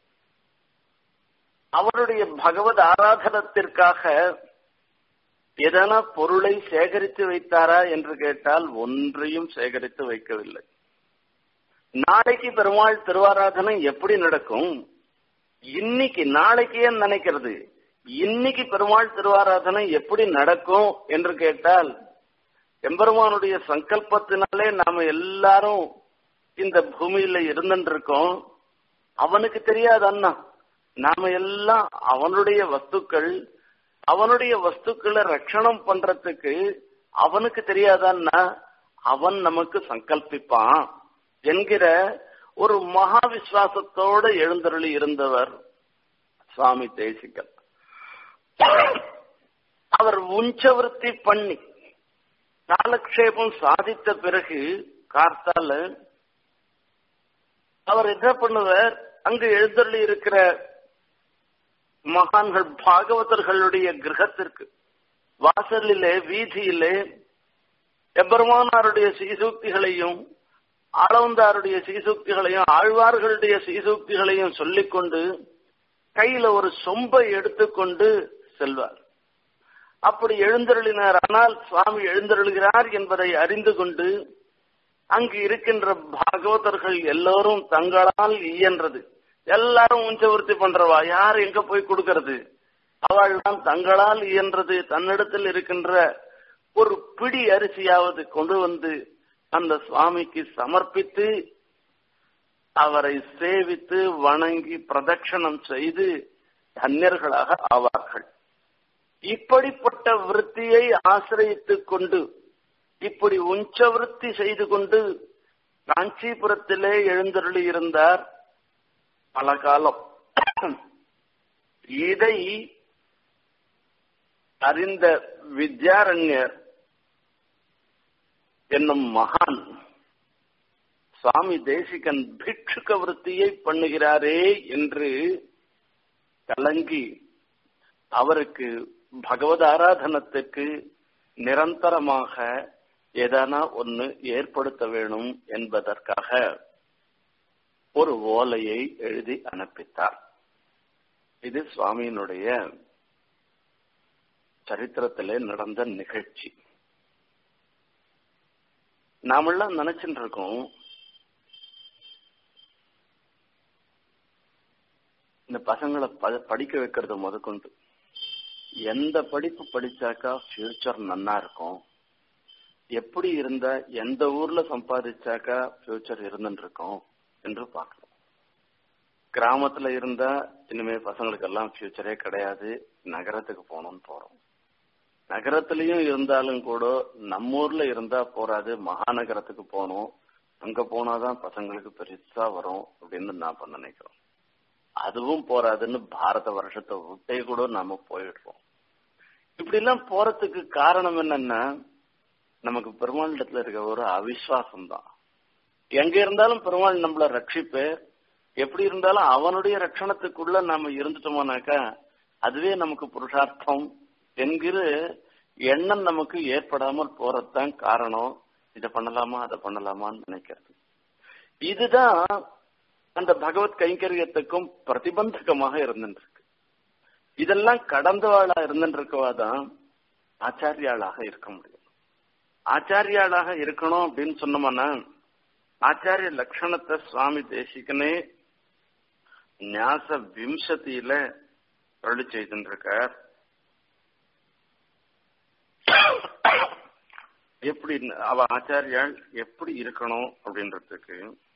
அவருடைய பகவத் ஆராதனத்திற்காக எதனா பொருளை சேகரித்து வைத்தாரா என்று கேட்டால் ஒன்றையும் சேகரித்து வைக்கவில்லை நாளைக்கு பெருமாள் திருவாராதனை எப்படி நடக்கும் இன்னைக்கு நாளைக்கு ஏன் நினைக்கிறது இன்னைக்கு பெருமாள் திருவாராதனை எப்படி நடக்கும் என்று கேட்டால் எம்பெருமானுடைய சங்கல்பத்தினாலே நாம எல்லாரும் இந்த பூமியில இருந்துருக்கோம் அவனுக்கு தெரியாது அண்ணா நாம எல்லாம் அவனுடைய வஸ்துக்கள் அவனுடைய வஸ்துக்களை ரட்சணம் பண்றதுக்கு அவனுக்கு தெரியாதான்னா அவன் நமக்கு சங்கல்பிப்பான் என்கிற ஒரு மகா விசுவாசத்தோடு எழுந்தருளி இருந்தவர் சுவாமி தேசிகன் அவர் உஞ்சவருத்தி பண்ணி காலக்ஷேபம் சாதித்த பிறகு கார்த்தால அவர் என்ன பண்ணுவார் அங்கு எழுந்தருளி இருக்கிற மகான்கள் பாகவதர்களுடைய கிரகத்திற்கு வாசலிலே வீதியிலே எபெருமானாருடைய சீசூக்திகளையும் ஆளவந்தாருடைய சீசூக்திகளையும் ஆழ்வார்களுடைய சீசூக்திகளையும் சொல்லிக்கொண்டு கையில ஒரு சொம்பை எடுத்துக்கொண்டு செல்வார் அப்படி எழுந்தருளினார் ஆனால் சுவாமி எழுந்தருளுகிறார் என்பதை அறிந்து கொண்டு அங்கு இருக்கின்ற பாகவதர்கள் எல்லோரும் தங்களால் இயன்றது எல்லாரும் உஞ்சவர்த்தி பண்றவா யார் எங்க போய் கொடுக்கறது அவள் தான் தங்களால் இயன்றது தன்னிடத்தில் இருக்கின்ற ஒரு பிடி அரிசியாவது கொண்டு வந்து அந்த சுவாமிக்கு சமர்ப்பித்து அவரை சேவித்து வணங்கி பிரதட்சணம் செய்து தன்யர்களாக ஆவார்கள் இப்படிப்பட்ட விற்த்தியை ஆசிரியத்துக் கொண்டு இப்படி உஞ்ச விருத்தி செய்து கொண்டு காஞ்சிபுரத்திலே எழுந்தருளி இருந்தார் பல காலம் இதை அறிந்த வித்யாரண்யர் என்னும் மகான் சுவாமி தேசிகன் பிக்ஷுக விருத்தியை பண்ணுகிறாரே என்று கலங்கி அவருக்கு பகவத் ஆராதனத்துக்கு நிரந்தரமாக எதனா ஒன்னு ஏற்படுத்த வேணும் என்பதற்காக ஒரு ஓலையை எழுதி அனுப்பித்தார் இது சுவாமியினுடைய சரித்திரத்திலே நடந்த நிகழ்ச்சி நாமெல்லாம் நினைச்சுட்டு இருக்கோம் இந்த பசங்களை படிக்க வைக்கிறது முதற்கொண்டு எந்த படிப்பு படிச்சாக்கா ஃபியூச்சர் நன்னா இருக்கும் எப்படி இருந்தா எந்த ஊர்ல சம்பாதிச்சாக்கா ஃபியூச்சர் இருந்துட்டு இருக்கும் என்று பார்க்கணும் கிராமத்துல இருந்தா இனிமே பசங்களுக்கு எல்லாம் ஃபியூச்சரே கிடையாது நகரத்துக்கு போகணும்னு போறோம் நகரத்திலயும் இருந்தாலும் கூட நம்ம ஊர்ல இருந்தா போறாது மகாநகரத்துக்கு போகணும் அங்க போனாதான் பசங்களுக்கு பெருசா வரும் அப்படின்னு நாம நினைக்கிறோம் அதுவும் போறாதுன்னு பாரத வருஷத்தை விட்டே கூட நாம போயிடுறோம் இப்படி எல்லாம் போறதுக்கு காரணம் என்னன்னா நமக்கு பெருமாளிடத்துல இருக்க ஒரு அவிஸ்வாசம் தான் எங்க இருந்தாலும் பெருமாள் நம்மள ரட்சிப்பு எப்படி இருந்தாலும் அவனுடைய ரட்சணத்துக்குள்ள நாம இருந்துட்டோம்னாக்கா அதுவே நமக்கு புருஷார்த்தம் என்கிற எண்ணம் நமக்கு ஏற்படாமல் போறதுதான் காரணம் இதை பண்ணலாமா அதை பண்ணலாமான்னு நினைக்கிறது இதுதான் அந்த பகவத் கைங்கரியத்துக்கும் பிரதிபந்தகமாக இருந்துருக்கு இதெல்லாம் கடந்தவாளா இருந்துருக்கவாதான் ஆச்சாரியாளாக இருக்க முடியும் ஆச்சாரியாளாக இருக்கணும் அப்படின்னு சொன்னோம்னா ஆச்சாரிய லட்சணத்தை சுவாமி தேசிகனே ஞாச விம்சதியில அருளி செய்திருக்கார் எப்படி அவ ஆச்சாரியால் எப்படி இருக்கணும் அப்படின்றதுக்கு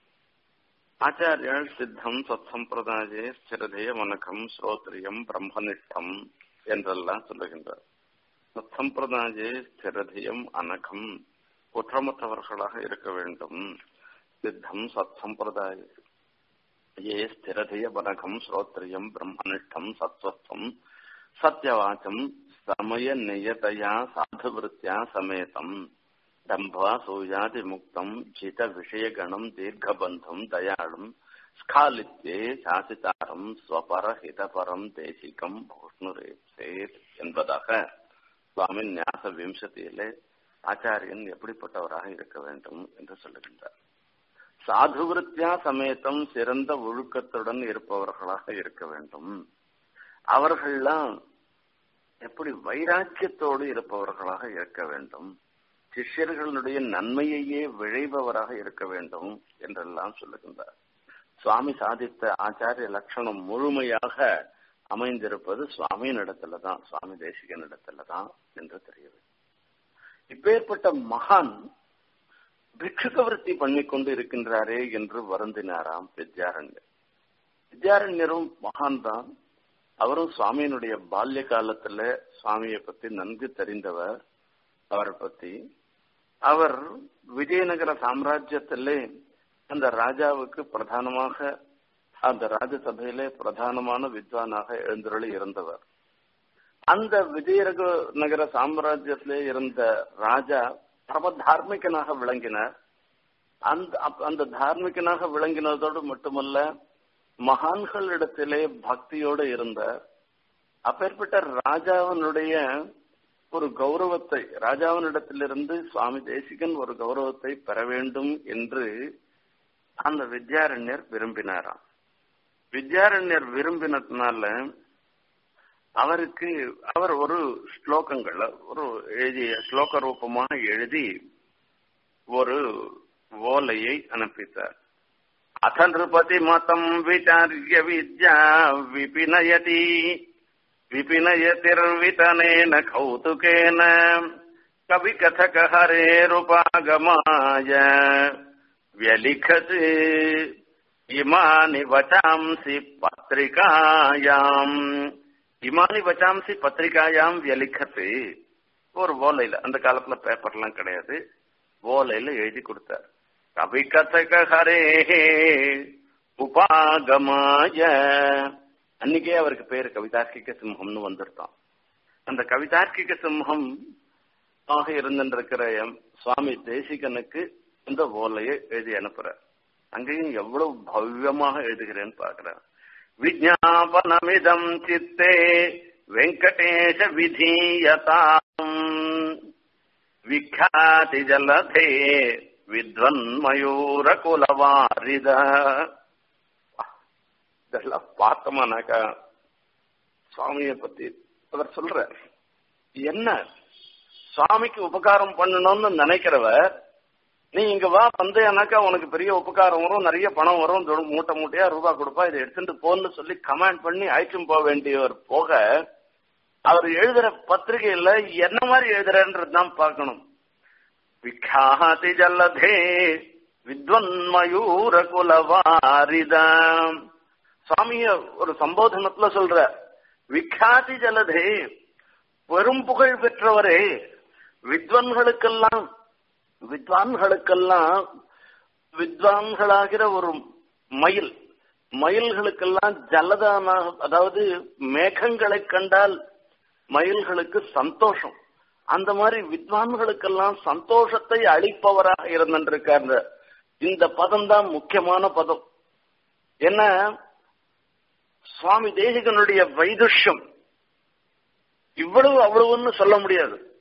ஆச்சாரியால் சித்தம் சத் சம்பிரதாய ஸ்திரதய வணக்கம் ஸ்ரோத்ரியம் பிரம்மனிஷ்டம் என்றெல்லாம் சொல்லுகின்றார் சத் சம்பிரதாய ஸ்திரதயம் அனகம் குற்றமற்றவர்களாக இருக்க வேண்டும் சித்தம் சத் சம்பிரதாய ये स्थिरधय वनघम श्रोत्रियम ब्रह्मनिष्ठम सत्वस्थम सत्यवाचम समय नियतया साधुवृत्त्या समेतम दम्भा सूयादि मुक्तम जित विषय गणम दीर्घबंधम दयालुम ஸ்காலித்தே சாசிதாரம் ஸ்வபர ஹிதபரம் தேசிகம் பூஷ்ணுரேப்சேத் என்பதாக சுவாமி ஞாச விம்சத்தியிலே ஆச்சாரியன் எப்படிப்பட்டவராக இருக்க வேண்டும் என்று சொல்லுகின்றார் சாதுவிருத்தியா சமேதம் சிறந்த ஒழுக்கத்துடன் இருப்பவர்களாக இருக்க வேண்டும் அவர்கள்லாம் எப்படி வைராக்கியத்தோடு இருப்பவர்களாக இருக்க வேண்டும் சிஷ்யர்களுடைய நன்மையையே விழைபவராக இருக்க வேண்டும் என்றெல்லாம் சொல்லுகின்றார் சுவாமி சாதித்த ஆச்சாரிய லட்சணம் முழுமையாக அமைந்திருப்பது சுவாமியின் இடத்துல தான் சுவாமி தேசிகன் இடத்துல தான் என்று தெரியுது இப்பேற்பட்ட மகான் பிக்ஷுக விருத்தி பண்ணிக்கொண்டு இருக்கின்றாரே என்று வருந்தினாராம் வித்யாரண்யர் வித்யாரண்யரும் மகான் தான் அவரும் சுவாமியினுடைய பால்ய காலத்துல சுவாமியை பத்தி நன்கு தெரிந்தவர் அவரை பத்தி அவர் விஜயநகர சாம்ராஜ்யத்திலே அந்த ராஜாவுக்கு பிரதானமாக அந்த ராஜசபையிலே பிரதானமான வித்வானாக எழுந்தருளி இருந்தவர் அந்த விஜயநக நகர சாம்ராஜ்யத்திலே இருந்த ராஜா பரம தார்மிகனாக விளங்கினார் அந்த அந்த தார்மிகனாக விளங்கினதோடு மட்டுமல்ல மகான்களிடத்திலே பக்தியோடு இருந்தார் அப்பேற்பட்ட ராஜாவினுடைய ஒரு கௌரவத்தை ராஜாவினிடத்திலிருந்து சுவாமி தேசிகன் ஒரு கௌரவத்தை பெற வேண்டும் என்று அந்த வித்யாரண்யர் விரும்பினாராம் வித்யாரண்யர் விரும்பினதுனால அவருக்கு அவர் ஒரு ஸ்லோகங்கள் ஒரு எழுதிய ஸ்லோக ரூபமாக எழுதி ஒரு ஓலையை அனுப்பித்தார் அத நிருபதி மதம் விசாரிய வித்யா விபினயதி விபினயதிர்விதனேன கௌதுகேன கவி கதக ஹரேருபாகமாய व्यलिखत् इमानि वचांसि பத்திரிகாயாம் இமானி வச்சாம்சி பத்திரிகாயாம் வியலிக்கத்து ஒரு ஓலையில அந்த காலத்துல பேப்பர்லாம் கிடையாது ஓலையில எழுதி கொடுத்தார் கவி கதக ஹரே உபாகமாய அன்னைக்கே அவருக்கு பேரு கவிதார்க்கிக சிம்ஹம்னு வந்துருத்தான் அந்த கவிதார்க்கிக சிம்ஹம் ஆக இருந்திருக்கிற சுவாமி தேசிகனுக்கு இந்த ஓலையை எழுதி அனுப்புறார் அங்கேயும் எவ்வளவு பவ்யமாக எழுதுகிறேன்னு பாக்குறார் விஜாபனமிதம் சித்தே வெங்கடேஷ விதீயதாம் விக்யாதி ஜலதே வித்வன் மயூர குலவாரித இதெல்லாம் பார்த்தோமானாக்கா சுவாமியை பத்தி அவர் சொல்ற என்ன சுவாமிக்கு உபகாரம் பண்ணணும்னு நினைக்கிறவர் நீ இங்க வா வந்தேனாக்கா உனக்கு பெரிய உபகாரம் வரும் நிறைய பணம் வரும் மூட்டை மூட்டையா ரூபா கொடுப்பா இதை எடுத்துட்டு போன்னு சொல்லி கமெண்ட் பண்ணி அழைச்சும் போக வேண்டியவர் போக அவர் எழுதுற பத்திரிகையில என்ன மாதிரி எழுதுறன்றது தான் பார்க்கணும் விக்யாதி ஜல்லதே வித்வன் மயூர குலவாரிதாம் சுவாமிய ஒரு சம்போதனத்துல சொல்ற விக்யாதி ஜலதே பெரும் புகழ் பெற்றவரே வித்வன்களுக்கெல்லாம் வித்வான்களுக்கெல்லாம் வித்வான்களாகிற ஒரு மயில் மயில்களுக்கெல்லாம் ஜலதானாக அதாவது மேகங்களை கண்டால் மயில்களுக்கு சந்தோஷம் அந்த மாதிரி வித்வான்களுக்கெல்லாம் சந்தோஷத்தை அளிப்பவராக இருந்திருக்கார் இந்த பதம் தான் முக்கியமான பதம் என்ன சுவாமி தேசிகனுடைய வைதுஷ்யம் இவ்வளவு அவ்வளவுன்னு சொல்ல முடியாது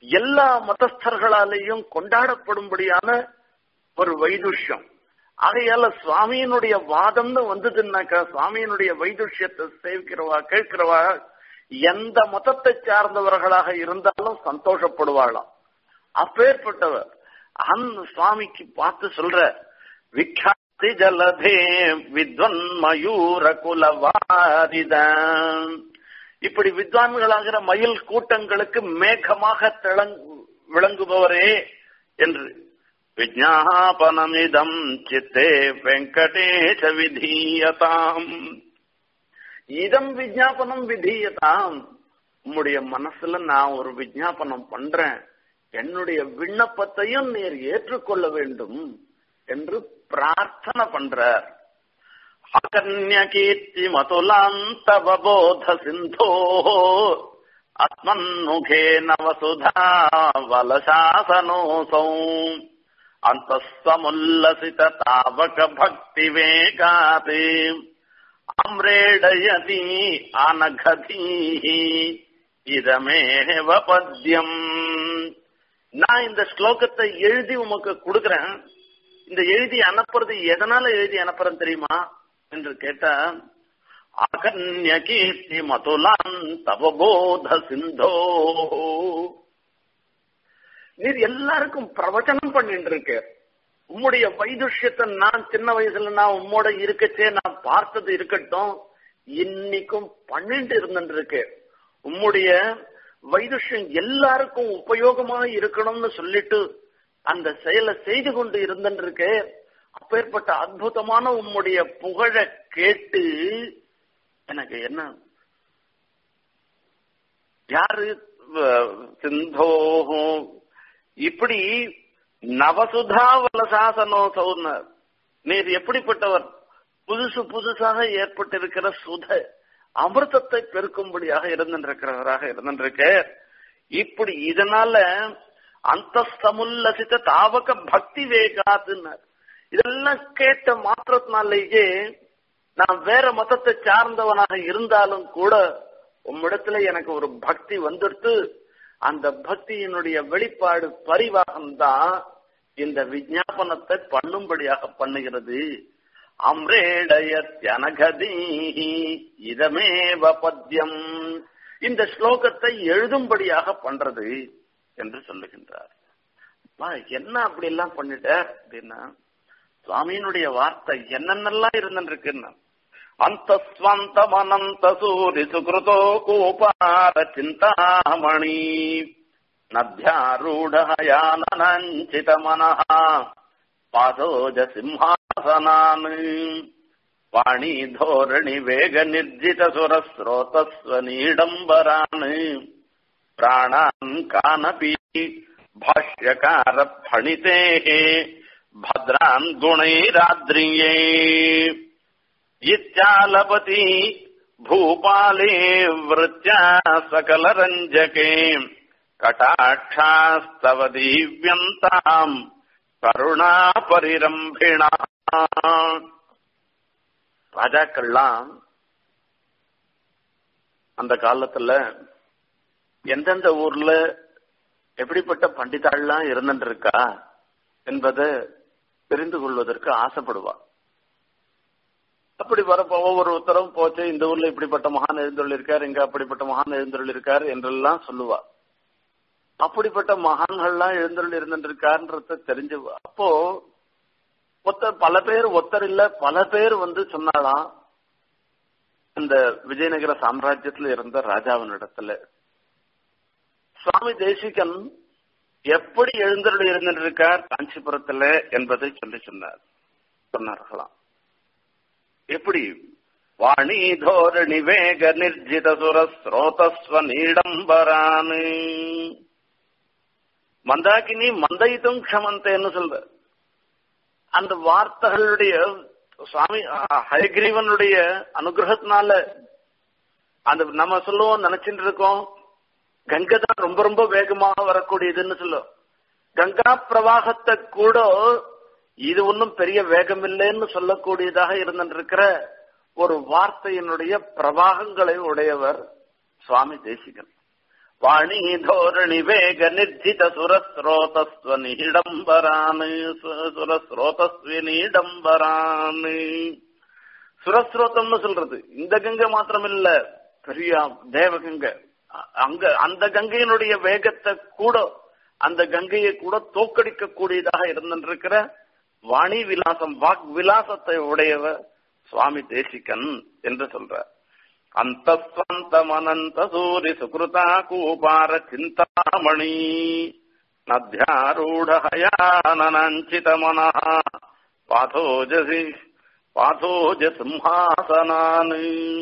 எல்லா மதஸ்தர்களாலேயும் கொண்டாடப்படும்படியான ஒரு வைதுஷ்யம் ஆகையால சுவாமியினுடைய வாதம்னு வந்ததுன்னாக்கா சுவாமியினுடைய வைதுஷ்யத்தை சேவிக்கிறவா கேட்கிறவா எந்த மதத்தை சார்ந்தவர்களாக இருந்தாலும் சந்தோஷப்படுவாளாம் அப்பேற்பட்டவர் அந்த சுவாமிக்கு பார்த்து சொல்ற விக்யாதி ஜலதே வித்வன் மயூர குலவாரிதான் இப்படி வித்வான்களாகிற மயில் கூட்டங்களுக்கு மேகமாக திளங்கு விளங்குபவரே என்று விஜாபனமிதம் சித்தே வெங்கடேஷ விதீயதாம் இதம் விஜாபனம் விதீயதாம் உம்முடைய மனசுல நான் ஒரு விஜாபனம் பண்றேன் என்னுடைய விண்ணப்பத்தையும் நீர் ஏற்றுக்கொள்ள வேண்டும் என்று பிரார்த்தனை பண்றார் அகன்ய கீர்த்தி மதுலாந்தவபோத சிந்தோ அஸ்மன்முகே நவசுதா வலசாசனோசௌ அந்தஸ்வமுல்லசித தாவக பக்தி வேகாதே அம்ரேடயதி அனகதீ இதமேவ பத்யம் நான் இந்த ஸ்லோகத்தை எழுதி உமக்கு கொடுக்கிறேன் இந்த எழுதி அனுப்புறது எதனால எழுதி அனுப்புறேன் தெரியுமா என்று கேட்டா அகன்ய கீர்த்தி மதுலான் தவபோத சிந்தோ நீர் எல்லாருக்கும் பிரவச்சனம் பண்ணிட்டு இருக்க உம்முடைய வைதுஷ்யத்தை நான் சின்ன வயசுல நான் உம்மோட இருக்கச்சே நான் பார்த்தது இருக்கட்டும் இன்னைக்கும் பண்ணிட்டு இருந்துட்டு இருக்கு உம்முடைய வைதுஷ்யம் எல்லாருக்கும் உபயோகமா இருக்கணும்னு சொல்லிட்டு அந்த செயலை செய்து கொண்டு இருந்துட்டு இருக்கு அப்பேற்பட்ட அற்புதமான உம்முடைய புகழ கேட்டு எனக்கு என்ன யாரு சிந்தோஹோ இப்படி நவசுதா வலசாசனோ சௌர்ணர் நீர் எப்படிப்பட்டவர் புதுசு புதுசாக ஏற்பட்டிருக்கிற சுத அமிர்தத்தை பெருக்கும்படியாக இருந்திருக்கிறவராக இருந்திருக்க இப்படி இதனால அந்த சமுல்லசித்த தாவக பக்தி வேகாதுன்னார் இதெல்லாம் கேட்ட மாற்றத்தினாலேயே நான் வேற மதத்தை சார்ந்தவனாக இருந்தாலும் கூட உம்மிடத்துல எனக்கு ஒரு பக்தி வந்துடுத்து அந்த பக்தியினுடைய வெளிப்பாடு பரிவாகம் தான் இந்த விஜாபனத்தை பண்ணும்படியாக பண்ணுகிறது அம்ரேடயத்யனகதீ இதமேவ பத்யம் இந்த ஸ்லோகத்தை எழுதும்படியாக பண்றது என்று சொல்லுகின்றார் என்ன அப்படி எல்லாம் பண்ணிட்ட அப்படின்னா சுவாமியினுடைய வார்த்தை என்னென்னலாம் இருந்துருக்குன்னா அந்த ஸ்வந்தமனந்த சூரி சுகிருதோ கோபார சிந்தாமணி நத்யாரூಢயானனஞ்சித மனः பாதோஜ சிம்ஹாசனான் வாணி தோரணி வேக நிர்ஜித சுரஸ்ரோதஸ்வனீடம்பரான் பிராணான் கானபி भाष्यकार फणिते भद्रान् गुणैराद्रिये इत्यालपति भूपाले वृत्या सकलरञ्जके कटाक्षास्तव दीव्यन्ताम् கருணாபரிரம்பிணா ராஜாக்கள்லாம் அந்த காலத்துல எந்தெந்த ஊர்ல எப்படிப்பட்ட பண்டிதாள்லாம் இருந்துட்டு இருக்கா என்பதை தெரிந்து கொள்வதற்கு ஆசைப்படுவா அப்படி வரப்போ ஒவ்வொருத்தரும் போச்சு இந்த ஊர்ல இப்படிப்பட்ட மகான் எழுந்தொள் இருக்கார் இங்க அப்படிப்பட்ட மகான் எழுந்தொள் இருக்கார் என்றெல்லாம் சொல்லுவா அப்படிப்பட்ட மகான்கள்லாம் எழுந்தொள் இருந்துட்டு இருக்காருன்றத தெரிஞ்சு அப்போ ஒத்தர் பல பேர் ஒத்தர் இல்ல பல பேர் வந்து சொன்னாலாம் இந்த விஜயநகர சாம்ராஜ்யத்துல இருந்த ராஜாவினிடத்துல சுவாமி தேசிகன் எப்படி எழுந்தருள் இருந்திருக்கார் காஞ்சிபுரத்துல என்பதை சொல்லி சொன்னார் சொன்னார்களாம் எப்படி வாணி தோரணி வேக நிர்ஜித சுர ஸ்ரோதஸ்வ நீடம்பரானு மந்தாகினி மந்தயித்தும் க்ஷமந்தேன்னு சொல்ற அந்த வார்த்தைகளுடைய சுவாமி ஹயகிரீவனுடைய அனுகிரகத்தினால அந்த நம்ம சொல்லுவோம் நினைச்சிட்டு இருக்கோம் கங்கை தான் ரொம்ப ரொம்ப வேகமாக வரக்கூடியதுன்னு சொல்லும் கங்கா பிரவாகத்தை கூட இது ஒன்றும் பெரிய வேகம் இல்லைன்னு சொல்லக்கூடியதாக இருந்திருக்கிற ஒரு வார்த்தையினுடைய பிரவாகங்களை உடையவர் சுவாமி தேசிகன் வாணி தோரணி வேக நிர்ஜித சுரஸ்ரோதஸ்வ நீடம்பரான் சுரஸ்ரோதஸ்வி நீடம்பரான் சுரஸ்ரோதம்னு சொல்றது இந்த கங்கை மாத்திரம் இல்ல பெரிய தேவகங்கை அங்க அந்த கங்கையினுடைய வேகத்தை கூட அந்த கங்கையை கூட தோக்கடிக்க கூடியதாக இருந்திருக்கிற வாணி விலாசம் வாக் விலாசத்தை உடையவர் சுவாமி தேசிகன் என்று சொல்றார் அந்தஸ்வந்தமனந்த சூரி சுகிருதா கூபார சிந்தாமணி நத்யாரூடஹயானஞ்சித மன பாதோஜசி பாதோஜ சிம்ஹாசனான்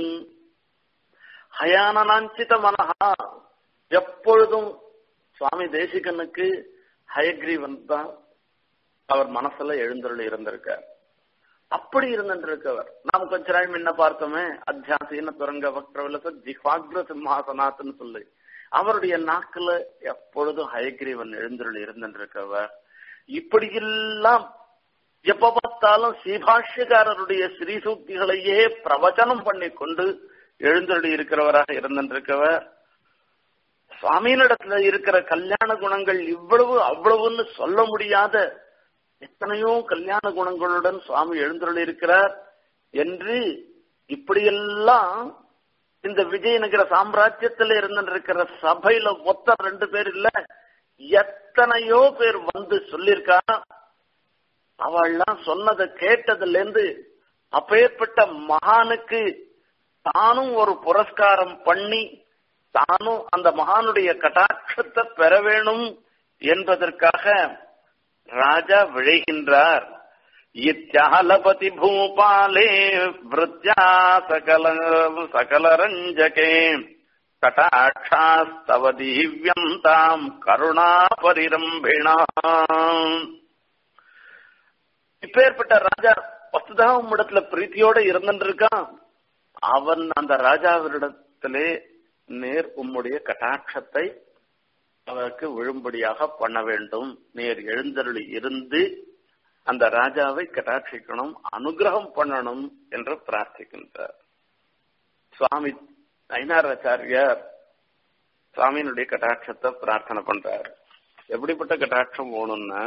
ஹயானனாஞ்சித மனஹா எப்பொழுதும் சுவாமி தேசிகனுக்கு ஹயக்ரீவன் தான் அவர் மனசுல எழுந்தருள் இருந்திருக்கார் அப்படி இருந்திருக்கவர் நாம் கொஞ்ச நாள் முன்ன பார்த்தோமே அத்தியாசீன துரங்க வக்ரவிலச ஜிஹாக்ர சிம்ஹாசனாத்னு சொல்லி அவருடைய நாக்குல எப்பொழுதும் ஹயக்ரீவன் எழுந்தருள் இருந்திருக்கவர் இப்படியெல்லாம் எப்ப பார்த்தாலும் ஸ்ரீபாஷ்யக்காரருடைய ஸ்ரீசூக்திகளையே பிரவச்சனம் பண்ணி கொண்டு எழுந்தருளி இருக்கிறவராக இருந்திருக்கவர் சுவாமியினிடத்துல இருக்கிற கல்யாண குணங்கள் இவ்வளவு அவ்வளவுன்னு சொல்ல முடியாத எத்தனையோ கல்யாண குணங்களுடன் சுவாமி எழுந்தருளி இருக்கிறார் என்று இப்படியெல்லாம் இந்த விஜயநகர சாம்ராஜ்யத்துல இருந்திருக்கிற சபையில ஒத்த ரெண்டு பேர் இல்ல எத்தனையோ பேர் வந்து சொல்லியிருக்கா அவள்லாம் சொன்னதை கேட்டதுல இருந்து அப்பேற்பட்ட மகானுக்கு தானும் ஒரு புரஸ்காரம் பண்ணி தானும் அந்த மகானுடைய கட்டாட்சத்தை பெற வேணும் என்பதற்காக ராஜா விழைகின்றார் இத்தியாலபதி பூபாலே விருத்யா சகல சகலரஞ்சகே கட்டாட்சாஸ்தவ திவ்யம் தாம் கருணா பரிரம்பிணா இப்பேற்பட்ட ராஜா வஸ்துதா உம்மிடத்துல பிரீத்தியோட இருந்துருக்கான் அவன் அந்த ராஜாவினிடத்திலே நேர் உம்முடைய கட்டாட்சத்தை அவருக்கு விழும்படியாக பண்ண வேண்டும் நேர் எழுந்தருளி இருந்து அந்த ராஜாவை கட்டாட்சிக்கணும் அனுகிரகம் பண்ணணும் என்று பிரார்த்திக்கின்றார் சுவாமி ஐநாராச்சாரியார் சுவாமியினுடைய கட்டாட்சத்தை பிரார்த்தனை பண்றார் எப்படிப்பட்ட கட்டாட்சம் வேணும்னா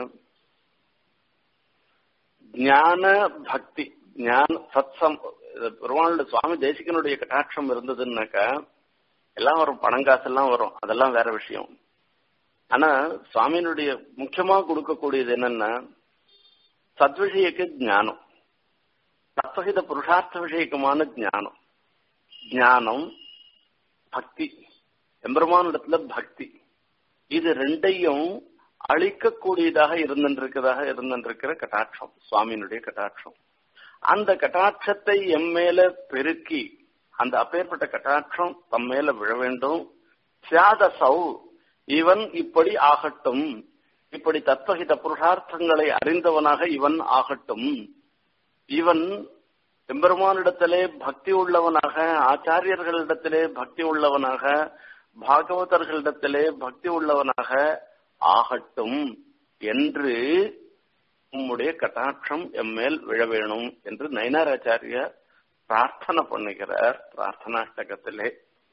ஞான பக்தி ஞான சத்சம் பெருமாளுடைய சுவாமி தேசிகனுடைய கட்டாட்சம் இருந்ததுன்னாக்கா எல்லாம் வரும் பணங்காசு எல்லாம் வரும் அதெல்லாம் வேற விஷயம் ஆனா சுவாமியினுடைய முக்கியமா கொடுக்கக்கூடியது என்னன்னா சத்விஷயக்கு ஞானம் தத்வகித புருஷார்த்த விஷயக்கமான ஞானம் ஞானம் பக்தி எம்பெருமானிடத்துல பக்தி இது ரெண்டையும் அழிக்கக்கூடியதாக இருந்திருக்கிறதாக இருந்திருக்கிற கட்டாட்சம் சுவாமியினுடைய கட்டாட்சம் அந்த கட்டாட்சத்தை எம் மேல பெருக்கி அந்த அப்பேற்பட்ட கட்டாட்சம் தம் மேல விழ வேண்டும் சியாத சௌ இவன் இப்படி ஆகட்டும் இப்படி தத்வகித புருஷார்த்தங்களை அறிந்தவனாக இவன் ஆகட்டும் இவன் எம்பெருமானிடத்திலே பக்தி உள்ளவனாக ஆச்சாரியர்களிடத்திலே பக்தி உள்ளவனாக பாகவதர்களிடத்திலே பக்தி உள்ளவனாக ஆகட்டும் என்று உம்முடைய கட்டாட்சம் எம்மேல் விழ வேணும் என்று நயனாராச்சாரியார் பிரார்த்தனை பண்ணுகிறார் பிரார்த்தனாஷ்டகத்திலே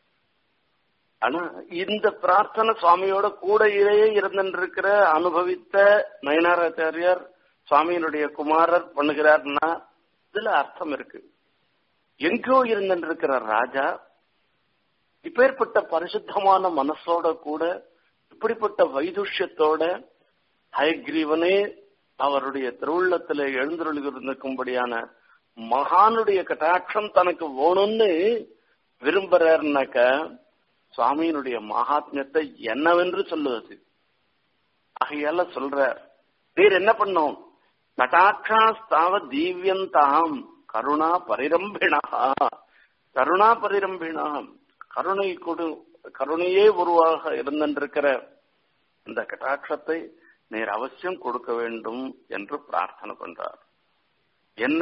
ஆனா இந்த பிரார்த்தனை சுவாமியோட கூடையிலே இருந்திருக்கிற அனுபவித்த நயனாராச்சாரியார் சுவாமியினுடைய குமாரர் பண்ணுகிறார்னா இதுல அர்த்தம் இருக்கு எங்கோ இருந்திருக்கிற ராஜா இப்பேற்பட்ட பரிசுத்தமான மனசோட கூட இப்படிப்பட்ட வைதுஷ்யத்தோட ஹயக்ரீவனே அவருடைய திருவுள்ளத்துல எழுந்தருளிருந்திருக்கும்படியான மகானுடைய கட்டாட்சம் தனக்கு வேணும்னு விரும்புறாருனாக்க சுவாமியினுடைய மகாத்மியத்தை என்னவென்று சொல்லுவது ஆகையால சொல்றார் நீர் என்ன பண்ணோம் கட்டாட்சாஸ்தாவ தீவியந்தாம் கருணா பரிரம்பிணா கருணா பரிரம்பிணா கருணை கொடு கருணையே உருவாக இருந்திருக்கிற இந்த கட்டாட்சத்தை நீர் அவசியம் கொடுக்க வேண்டும் என்று பிரார்த்தனை பண்றார் என்ன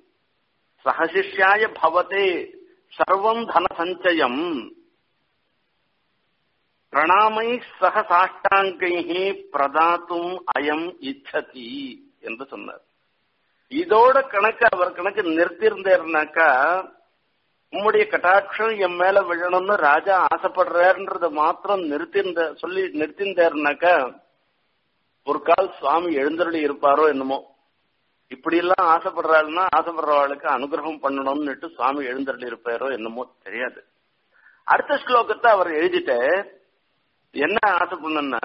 சகசிஷ்யாய பவதே சர்வம் தன சஞ்சயம் பிரணாமை சக சாஷ்டாங்கை பிரதாத்தும் அயம் இச்சதி என்று சொன்னார் இதோட கணக்கு அவர் கணக்கு நிறுத்தியிருந்தாருனாக்கா உம்முடைய கட்டாட்சம் என் மேல விழணும்னு ராஜா ஆசைப்படுறாருன்றத மாத்திரம் நிறுத்திருந்த சொல்லி நிறுத்திருந்தாருனாக்கா ஒரு கால் சுவாமி எழுந்தருளி இருப்பாரோ என்னமோ இப்படி எல்லாம் ஆசைப்படுறாருன்னா ஆசைப்படுறவாளுக்கு அனுகிரகம் பண்ணணும்னுட்டு சுவாமி எழுந்தருளி இருப்பாரோ என்னமோ தெரியாது அடுத்த ஸ்லோகத்தை அவர் எழுதிட்ட என்ன ஆசை பண்ணா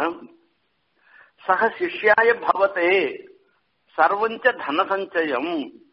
சக சிஷ்யாய பவத்தே சர்வஞ்ச தனசஞ்சயம்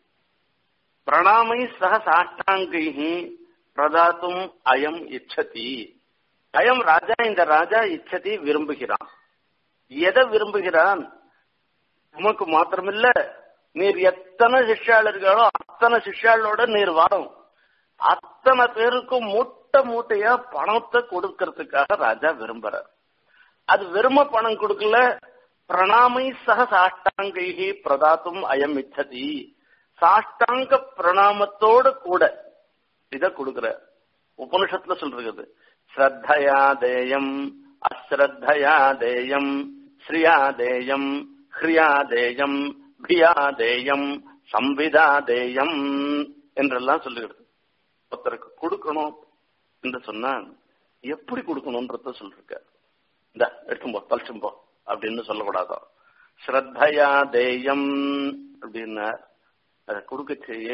பிரணாமை சக சாஷ்டாங்கை பிரதாத்தும் அயம் இச்சதி அயம் ராஜா இந்த ராஜா இச்சதி விரும்புகிறான் எதை விரும்புகிறான் உமக்கு மாத்திரமில்ல நீர் எத்தனை சிஷ்யாளர்களோ அத்தனை சிஷ்யாளோட நீர் வரும் அத்தனை பேருக்கும் மூட்டை மூட்டையா பணத்தை கொடுக்கறதுக்காக ராஜா விரும்புறார் அது வெறும பணம் கொடுக்கல பிரணாமை சக சாஷ்டாங்கை பிரதாத்தும் அயம் இச்சதி சாஷ்டாங்க பிரணாமத்தோடு கூட இத கொடுக்கிற உபனிஷத்துல சொல்றது ஸ்ரத்தையா தேயம் அஸ்ரத்தையா தேயம் ஸ்ரீயா தேயம் ஹ்ரியா தேயம் பியா தேயம் சம்விதா தேயம் என்றெல்லாம் சொல்லுகிறது ஒருத்தருக்கு கொடுக்கணும் என்று சொன்னா எப்படி கொடுக்கணும்ன்றத சொல்லிருக்க இந்த எடுத்தும்போ பழிச்சும்போ அப்படின்னு சொல்லக்கூடாதோ ஸ்ரத்தையா தேயம் அப்படின்னா அதை கொடுக்க செய்ய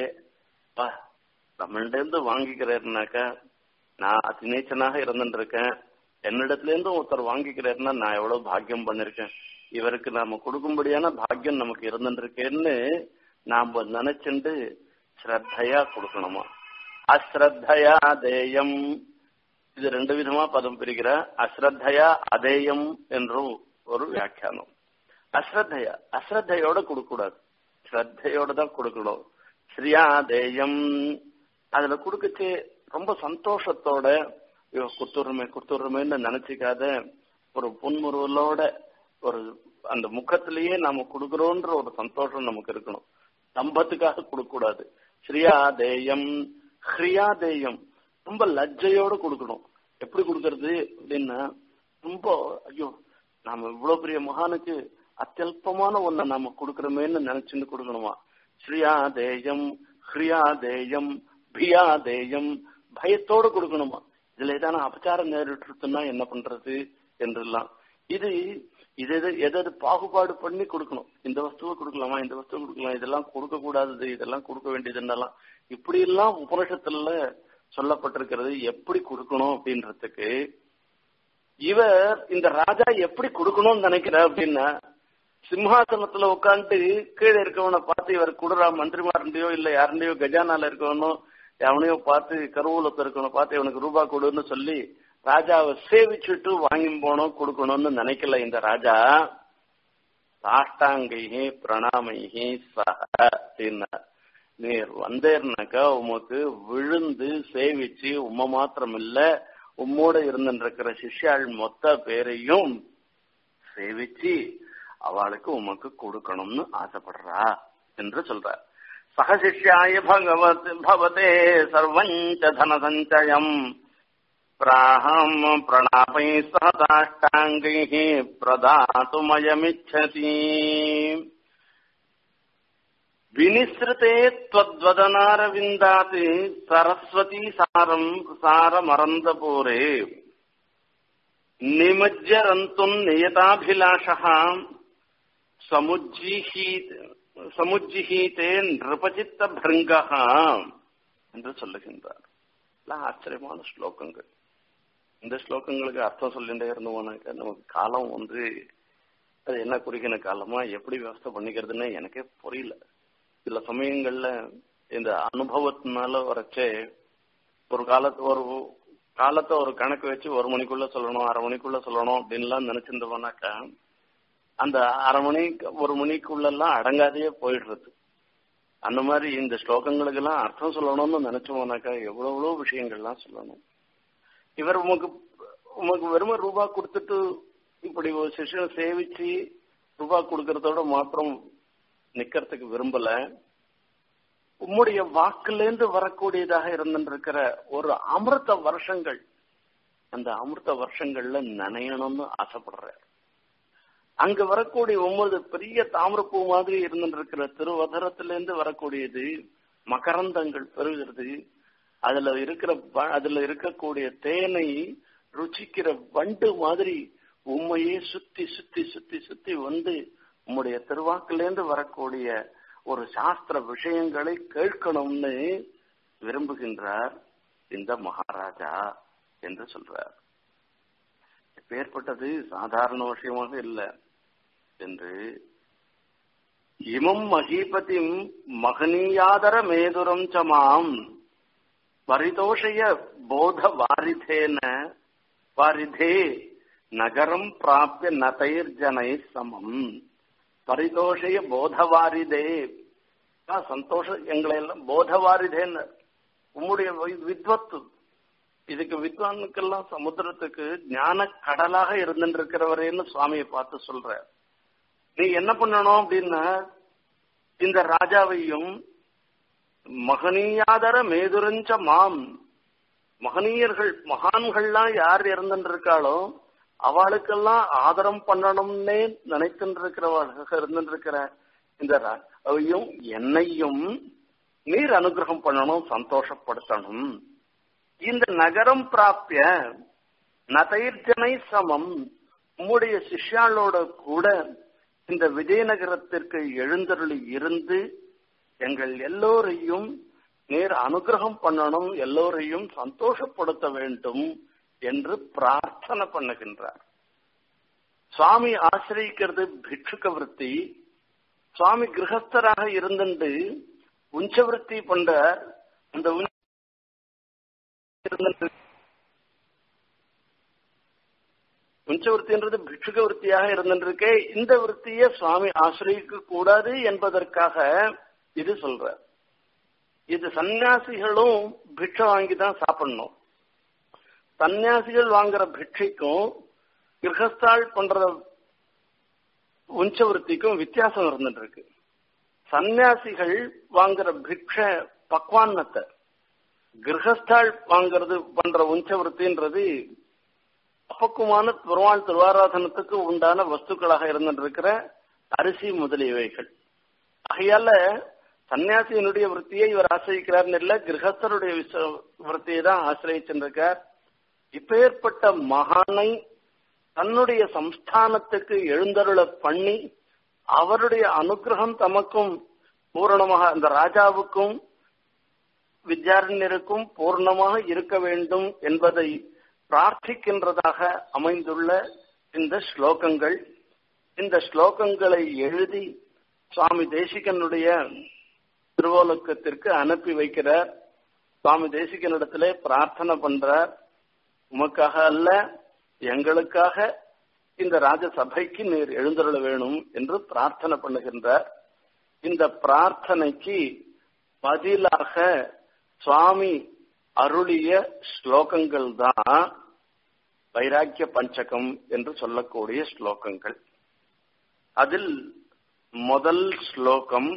நம்மள்ட இருந்து வாங்கிக்கிறேன்னாக்கா நான் அதிநேச்சனாக இருந்துட்டு இருக்கேன் என்னிடத்துல இருந்து ஒருத்தர் வாங்கிக்கிறாருன்னா நான் எவ்வளவு பாக்கியம் பண்ணிருக்கேன் இவருக்கு நாம கொடுக்கும்படியான பாக்கியம் நமக்கு இருந்துருக்கேன்னு நாம நினைச்சுண்டு ஸ்ரத்தையா கொடுக்கணுமா அஸ்ரத்தையா தேயம் இது ரெண்டு விதமா பதம் பிரிக்கிற அஸ்ரத்தையா அதேயம் என்றும் ஒரு வியாக்கியானம் அஸ்ரத்தையா அஸ்ரத்தையோட கொடுக்க கூடாது ஸ்ரத்தையோட தான் கொடுக்கணும் ஸ்ரீயா தேயம் அதுல கொடுக்கச்சு ரொம்ப சந்தோஷத்தோட குத்துரிமை குத்துரிமைன்னு நினைச்சுக்காத ஒரு புன்முறுவலோட ஒரு அந்த முகத்திலேயே நாம கொடுக்கறோன்ற ஒரு சந்தோஷம் நமக்கு இருக்கணும் சம்பத்துக்காக கொடுக்க கூடாது ஸ்ரீயா தேயம் ஹ்ரியா தேயம் ரொம்ப லஜ்ஜையோட கொடுக்கணும் எப்படி கொடுக்கறது அப்படின்னா ரொம்ப ஐயோ நாம இவ்வளவு பெரிய மகானுக்கு அத்தியல்பமான ஒன்ன நாம கொடுக்கறோமேன்னு நினைச்சுன்னு கொடுக்கணுமா ஸ்ரீயா தேயம் ஹ்ரியா தேயம் பியா தேயம் பயத்தோடு கொடுக்கணுமா இதுல ஏதான அபச்சாரம் நேரிட்டுனா என்ன பண்றது என்றெல்லாம் இது இது எது எதாவது பாகுபாடு பண்ணி கொடுக்கணும் இந்த வஸ்துவை கொடுக்கலாமா இந்த வஸ்துவை கொடுக்கலாம் இதெல்லாம் கொடுக்க கூடாதது இதெல்லாம் கொடுக்க வேண்டியதுன்னெல்லாம் இப்படி எல்லாம் உபனிஷத்துல சொல்லப்பட்டிருக்கிறது எப்படி கொடுக்கணும் அப்படின்றதுக்கு இவர் இந்த ராஜா எப்படி கொடுக்கணும்னு நினைக்கிற அப்படின்னா சிம்ஹாசனத்துல உட்காந்து கீழே இருக்கவனை பார்த்து இவர் குடுறா மந்திரிமாரண்டையோ இல்ல யாருண்டையோ கஜானால இருக்கவனோ அவனையோ பார்த்து கருவூலத்துல இருக்கவனை பார்த்து இவனுக்கு ரூபா கொடுன்னு சொல்லி ராஜாவை சேவிச்சுட்டு வாங்கி போனோம் கொடுக்கணும்னு நினைக்கல இந்த ராஜா சாஷ்டாங்கை பிரணாமைகி சக அப்படின்னார் நீர் வந்தேர்னாக்கா உமக்கு விழுந்து சேவிச்சு உம்ம மாத்திரம் இல்ல உம்மோட இருந்துருக்கிற சிஷ்யாள் மொத்த பேரையும் சேவிச்சு அவளுக்கு உமக்கு கொடுக்கணும்னு ஆசைப்படுறா என்று சொல்றார் சகசிஷ்யாய பகவத் பவதே சர்வஞ்ச தன சஞ்சயம் பிராஹம் பிரணாபை சதாஷ்டாங்கை பிரதாத்துமயமிச்சதி வினிஸ்ருதே त्वद्वदनारविन्दात् सरस्वती सारम् सारमरन्दपूरे निमज्जरन्तुम् नियताभिलाषः समुज्जिहीत சமுஜ்ஜிஹீதே நிருபசித்த பிருங்கः என்று சொல்லுகின்றார் எல்லாம் ஆச்சரியமான ஸ்லோகங்கள் இந்த ஸ்லோகங்களுக்கு அர்த்தம் சொல்லிட்டே இருந்தோம்னாக்க நமக்கு காலம் வந்து அது என்ன குறிக்கிற காலமா எப்படி விவசாயம் பண்ணிக்கிறதுன்னு எனக்கே புரியல சில சமயங்கள்ல இந்த அனுபவத்தினால வரைச்சே ஒரு காலத்து ஒரு காலத்தை ஒரு கணக்கு வச்சு ஒரு மணிக்குள்ள சொல்லணும் அரை மணிக்குள்ள சொல்லணும் அப்படின்லாம் நினைச்சிருந்தோம்னாக்கா அந்த அரை மணி ஒரு மணிக்குள்ளெல்லாம் அடங்காதையே போயிடுறது அந்த மாதிரி இந்த ஸ்லோகங்களுக்கு எல்லாம் அர்த்தம் சொல்லணும்னு நினைச்சோம்னாக்கா எவ்வளவு எவ்வளவு விஷயங்கள்லாம் சொல்லணும் இவர் உமக்கு உமக்கு வெறும ரூபா கொடுத்துட்டு இப்படி ஒரு சிஷனை சேவிச்சு ரூபா கொடுக்கறதோட மாத்திரம் நிக்கிறதுக்கு விரும்பல உம்முடைய வாக்குலேருந்து வரக்கூடியதாக இருந்திருக்கிற ஒரு அமிர்த வருஷங்கள் அந்த அமிர்த வருஷங்கள்ல நனையணும்னு ஆசைப்படுறார் அங்க வரக்கூடிய ஒன்பது பெரிய தாமிரப்பூ மாதிரி இருந்துட்டு இருக்கிற திருவதரத்திலிருந்து வரக்கூடியது மகரந்தங்கள் பெறுகிறது அதுல இருக்கிற வ- அதுல இருக்கக்கூடிய தேனை ருச்சிக்கிற வண்டு மாதிரி உண்மையே சுத்தி சுத்தி சுத்தி சுத்தி வந்து உம்முடைய திருவாக்கிலேருந்து வரக்கூடிய ஒரு சாஸ்திர விஷயங்களை கேட்கணும்னு விரும்புகின்றார் இந்த மகாராஜா என்று சொல்றார் இப்பேற்பட்டது சாதாரண விஷயமாக இல்லை என்று இமம் மகீபதிம் மகனீயாதர மேதுரம் ச மாம் பரிதோஷய போத வாரிதேன வாரிதே நகரம் பிராப்திய நதைர்ஜனை சமம் பரிதோஷய போதவாரிதே ஆ, சந்தோஷம் எங்களை எல்லாம் போதவாரிதேன்னு உம்முடைய வி- வித்வத்து இதுக்கு வித்வானுக்கெல்லாம் சமுத்திரத்துக்கு ஞான கடலாக இருந்துருக்கிறவரேன்னு சுவாமியை பார்த்து சொல்ற நீ என்ன பண்ணணும் அப்படின்னா இந்த ராஜாவையும் மகனீயாதர மேதுரஞ்ச மாம் மகனீயர்கள் மகான்கள்லாம் யார் இருந்துருக்காளோ அவளுக்கெல்லாம் ஆதரம் பண்ணணும்னே நினைத்துருக்கிறவர்களாக இருந்துருக்கிற இந்த ரா- அவையும் என்னையும் நீர் அனுகிரகம் பண்ணணும் சந்தோஷப்படுத்தணும் இந்த நகரம் பிராப்பிய நதைர்ஜனை சமம் உம்முடைய சிஷ்யாளோட கூட இந்த விஜயநகரத்திற்கு எழுந்தருளி இருந்து எங்கள் எல்லோரையும் நேர் அனுகிரகம் பண்ணணும் எல்லோரையும் சந்தோஷப்படுத்த வேண்டும் என்று பிரார்த்தனை பண்ணுகின்றார் சுவாமி ஆசிரியிக்கிறது பிக்ஷுக விருத்தி சுவாமி கிரகஸ்தராக இருந்துட்டு உஞ்சவிருத்தி பண்ற அந்த உஞ்ச இருந்துட்டு உஞ்சவருத்தின்றது பிக்ஷுக விருத்தியாக இருந்திருக்கே இந்த விருத்தியை சுவாமி ஆசிரியக்க கூடாது என்பதற்காக இது சொல்ற இது சன்னியாசிகளும் பிக்ஷை வாங்கி தான் சாப்பிடணும் சன்னியாசிகள் வாங்குற பிக்ஷைக்கும் கிரகஸ்தாள் பண்ற உஞ்சவருத்திக்கும் வித்தியாசம் இருந்துட்டு இருக்கு சன்னியாசிகள் வாங்குற பிக்ஷ பக்வான்னத்தை கிரகஸ்தாள் வாங்குறது பண்ற உஞ்சவருத்தின்றது அப்பக்குமான பெருமாள் திருவாராதனத்துக்கு உண்டான வஸ்துக்களாக இருந்திருக்கிற அரிசி முதலியவைகள் ஆகையால சன்னியாசியினுடைய விற்த்தியை இவர் ஆசிரியிக்கிறார்னு இல்ல கிரகஸ்தருடைய விச- விற்த்தியை தான் ஆசிரியச்சிருக்கார் இப்பேற்பட்ட மகானை தன்னுடைய சம்ஸ்தானத்துக்கு எழுந்தருள பண்ணி அவருடைய அனுகிரகம் தமக்கும் பூரணமாக அந்த ராஜாவுக்கும் வித்யாரண்யருக்கும் பூர்ணமாக இருக்க வேண்டும் என்பதை பிரார்த்திக்கின்றதாக அமைந்துள்ள இந்த ஸ்லோகங்கள் இந்த ஸ்லோகங்களை எழுதி சுவாமி தேசிகனுடைய திருவோலக்கத்திற்கு அனுப்பி வைக்கிறார் சுவாமி தேசிகனிடத்திலே பிரார்த்தனை பண்றார் உமக்காக அல்ல எங்களுக்காக இந்த ராஜசபைக்கு நீர் எழுந்தருள வேணும் என்று பிரார்த்தனை பண்ணுகின்றார் இந்த பிரார்த்தனைக்கு பதிலாக சுவாமி அருளிய ஸ்லோகங்கள் தான் வைராக்கிய பஞ்சகம் என்று சொல்லக்கூடிய ஸ்லோகங்கள் அதில் முதல் ஸ்லோகம்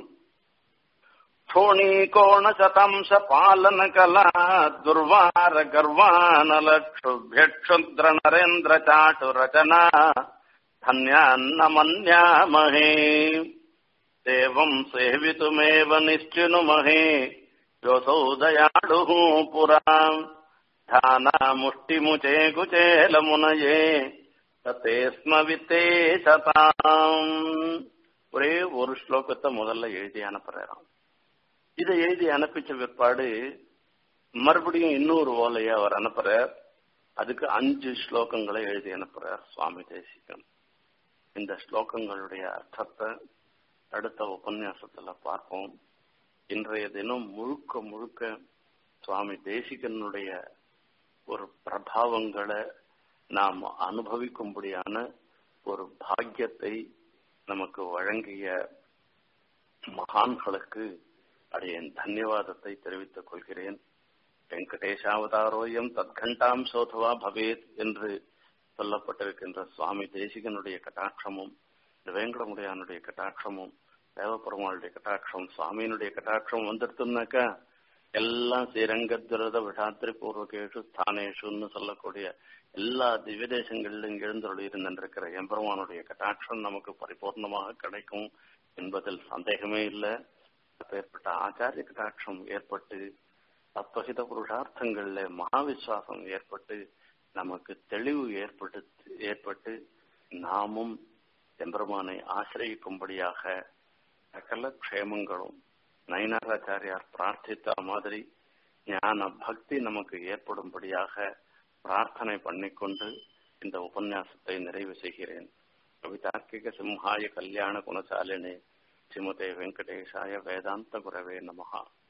கோணசதம்ச பாலன கலா துர்வார கர்வானலக்ஷுபியக்ஷுத்ர நரேந்திர சாட்டு ரச்சனா தன்யான்ன மன்யாமஹே தேவம் சேவித்துமேவ நிश्चिनुमहे योऽसौ दयाळुः पुरा ध्याना मुष्टिमुचे कुचेलमुनये தத்தே ஸ்ம வித்தே சதாம் ஒரே ஒரு ஸ்லோகத்தை முதல்ல எழுதி அனுப்புறாராம் இதை எழுதி அனுப்பிச்ச பிற்பாடு மறுபடியும் இன்னொரு ஓலையை அவர் அனுப்புறார் அதுக்கு அஞ்சு ஸ்லோகங்களை எழுதி அனுப்புறார் சுவாமி தேசிகன் இந்த ஸ்லோகங்களுடைய அர்த்தத்தை அடுத்த உபன்யாசத்துல பார்ப்போம் இன்றைய தினம் முழுக்க முழுக்க சுவாமி தேசிகனுடைய ஒரு பிரபாவங்களை நாம் அனுபவிக்கும்படியான ஒரு பாக்கியத்தை நமக்கு வழங்கிய மகான்களுக்கு அடையேன் தன்யவாதத்தை தெரிவித்துக் கொள்கிறேன் வெங்கடேஷாவதாரோயம் தத்கண்டாம் சோதவா பவேத் என்று சொல்லப்பட்டிருக்கின்ற சுவாமி தேசிகனுடைய கட்டாட்சமும் வேங்கடமுடையானுடைய கட்டாட்சமும் தேவப்பெருமாளுடைய கட்டாட்சம் சுவாமியினுடைய கட்டாட்சம் வந்துடுத்துனாக்கா எல்லாம் ஸ்ரீரங்கத்வரத விடாத்திரி பூர்வகேஷு ஸ்தானேஷுன்னு சொல்லக்கூடிய எல்லா திவ்ய தேசங்களிலும் எழுந்தருள் இருந்திருக்கிற எம்பெருமானுடைய கட்டாட்சம் நமக்கு பரிபூர்ணமாக கிடைக்கும் என்பதில் சந்தேகமே இல்லை அப்பேற்பட்ட ஆச்சாரிய கட்டாட்சம் ஏற்பட்டு தத்துவஹித புருஷார்த்தங்கள்ல மகாவிஸ்வாசம் ஏற்பட்டு நமக்கு தெளிவு ஏற்பட்டு ஏற்பட்டு நாமும் எம்பெருமானை ஆசிரியிக்கும்படியாக சகல க்ஷேமங்களும் நயனாராச்சாரியார் பிரார்த்தித்த மாதிரி ஞான பக்தி நமக்கு ஏற்படும்படியாக பிரார்த்தனை பண்ணிக்கொண்டு இந்த உபன்யாசத்தை நிறைவு செய்கிறேன் கவிதார்க்கிக சிம்ஹாய கல்யாண குணசாலினே ஸ்ரீமதே வெங்கடேஷாய வேதாந்த குரவே நமஹா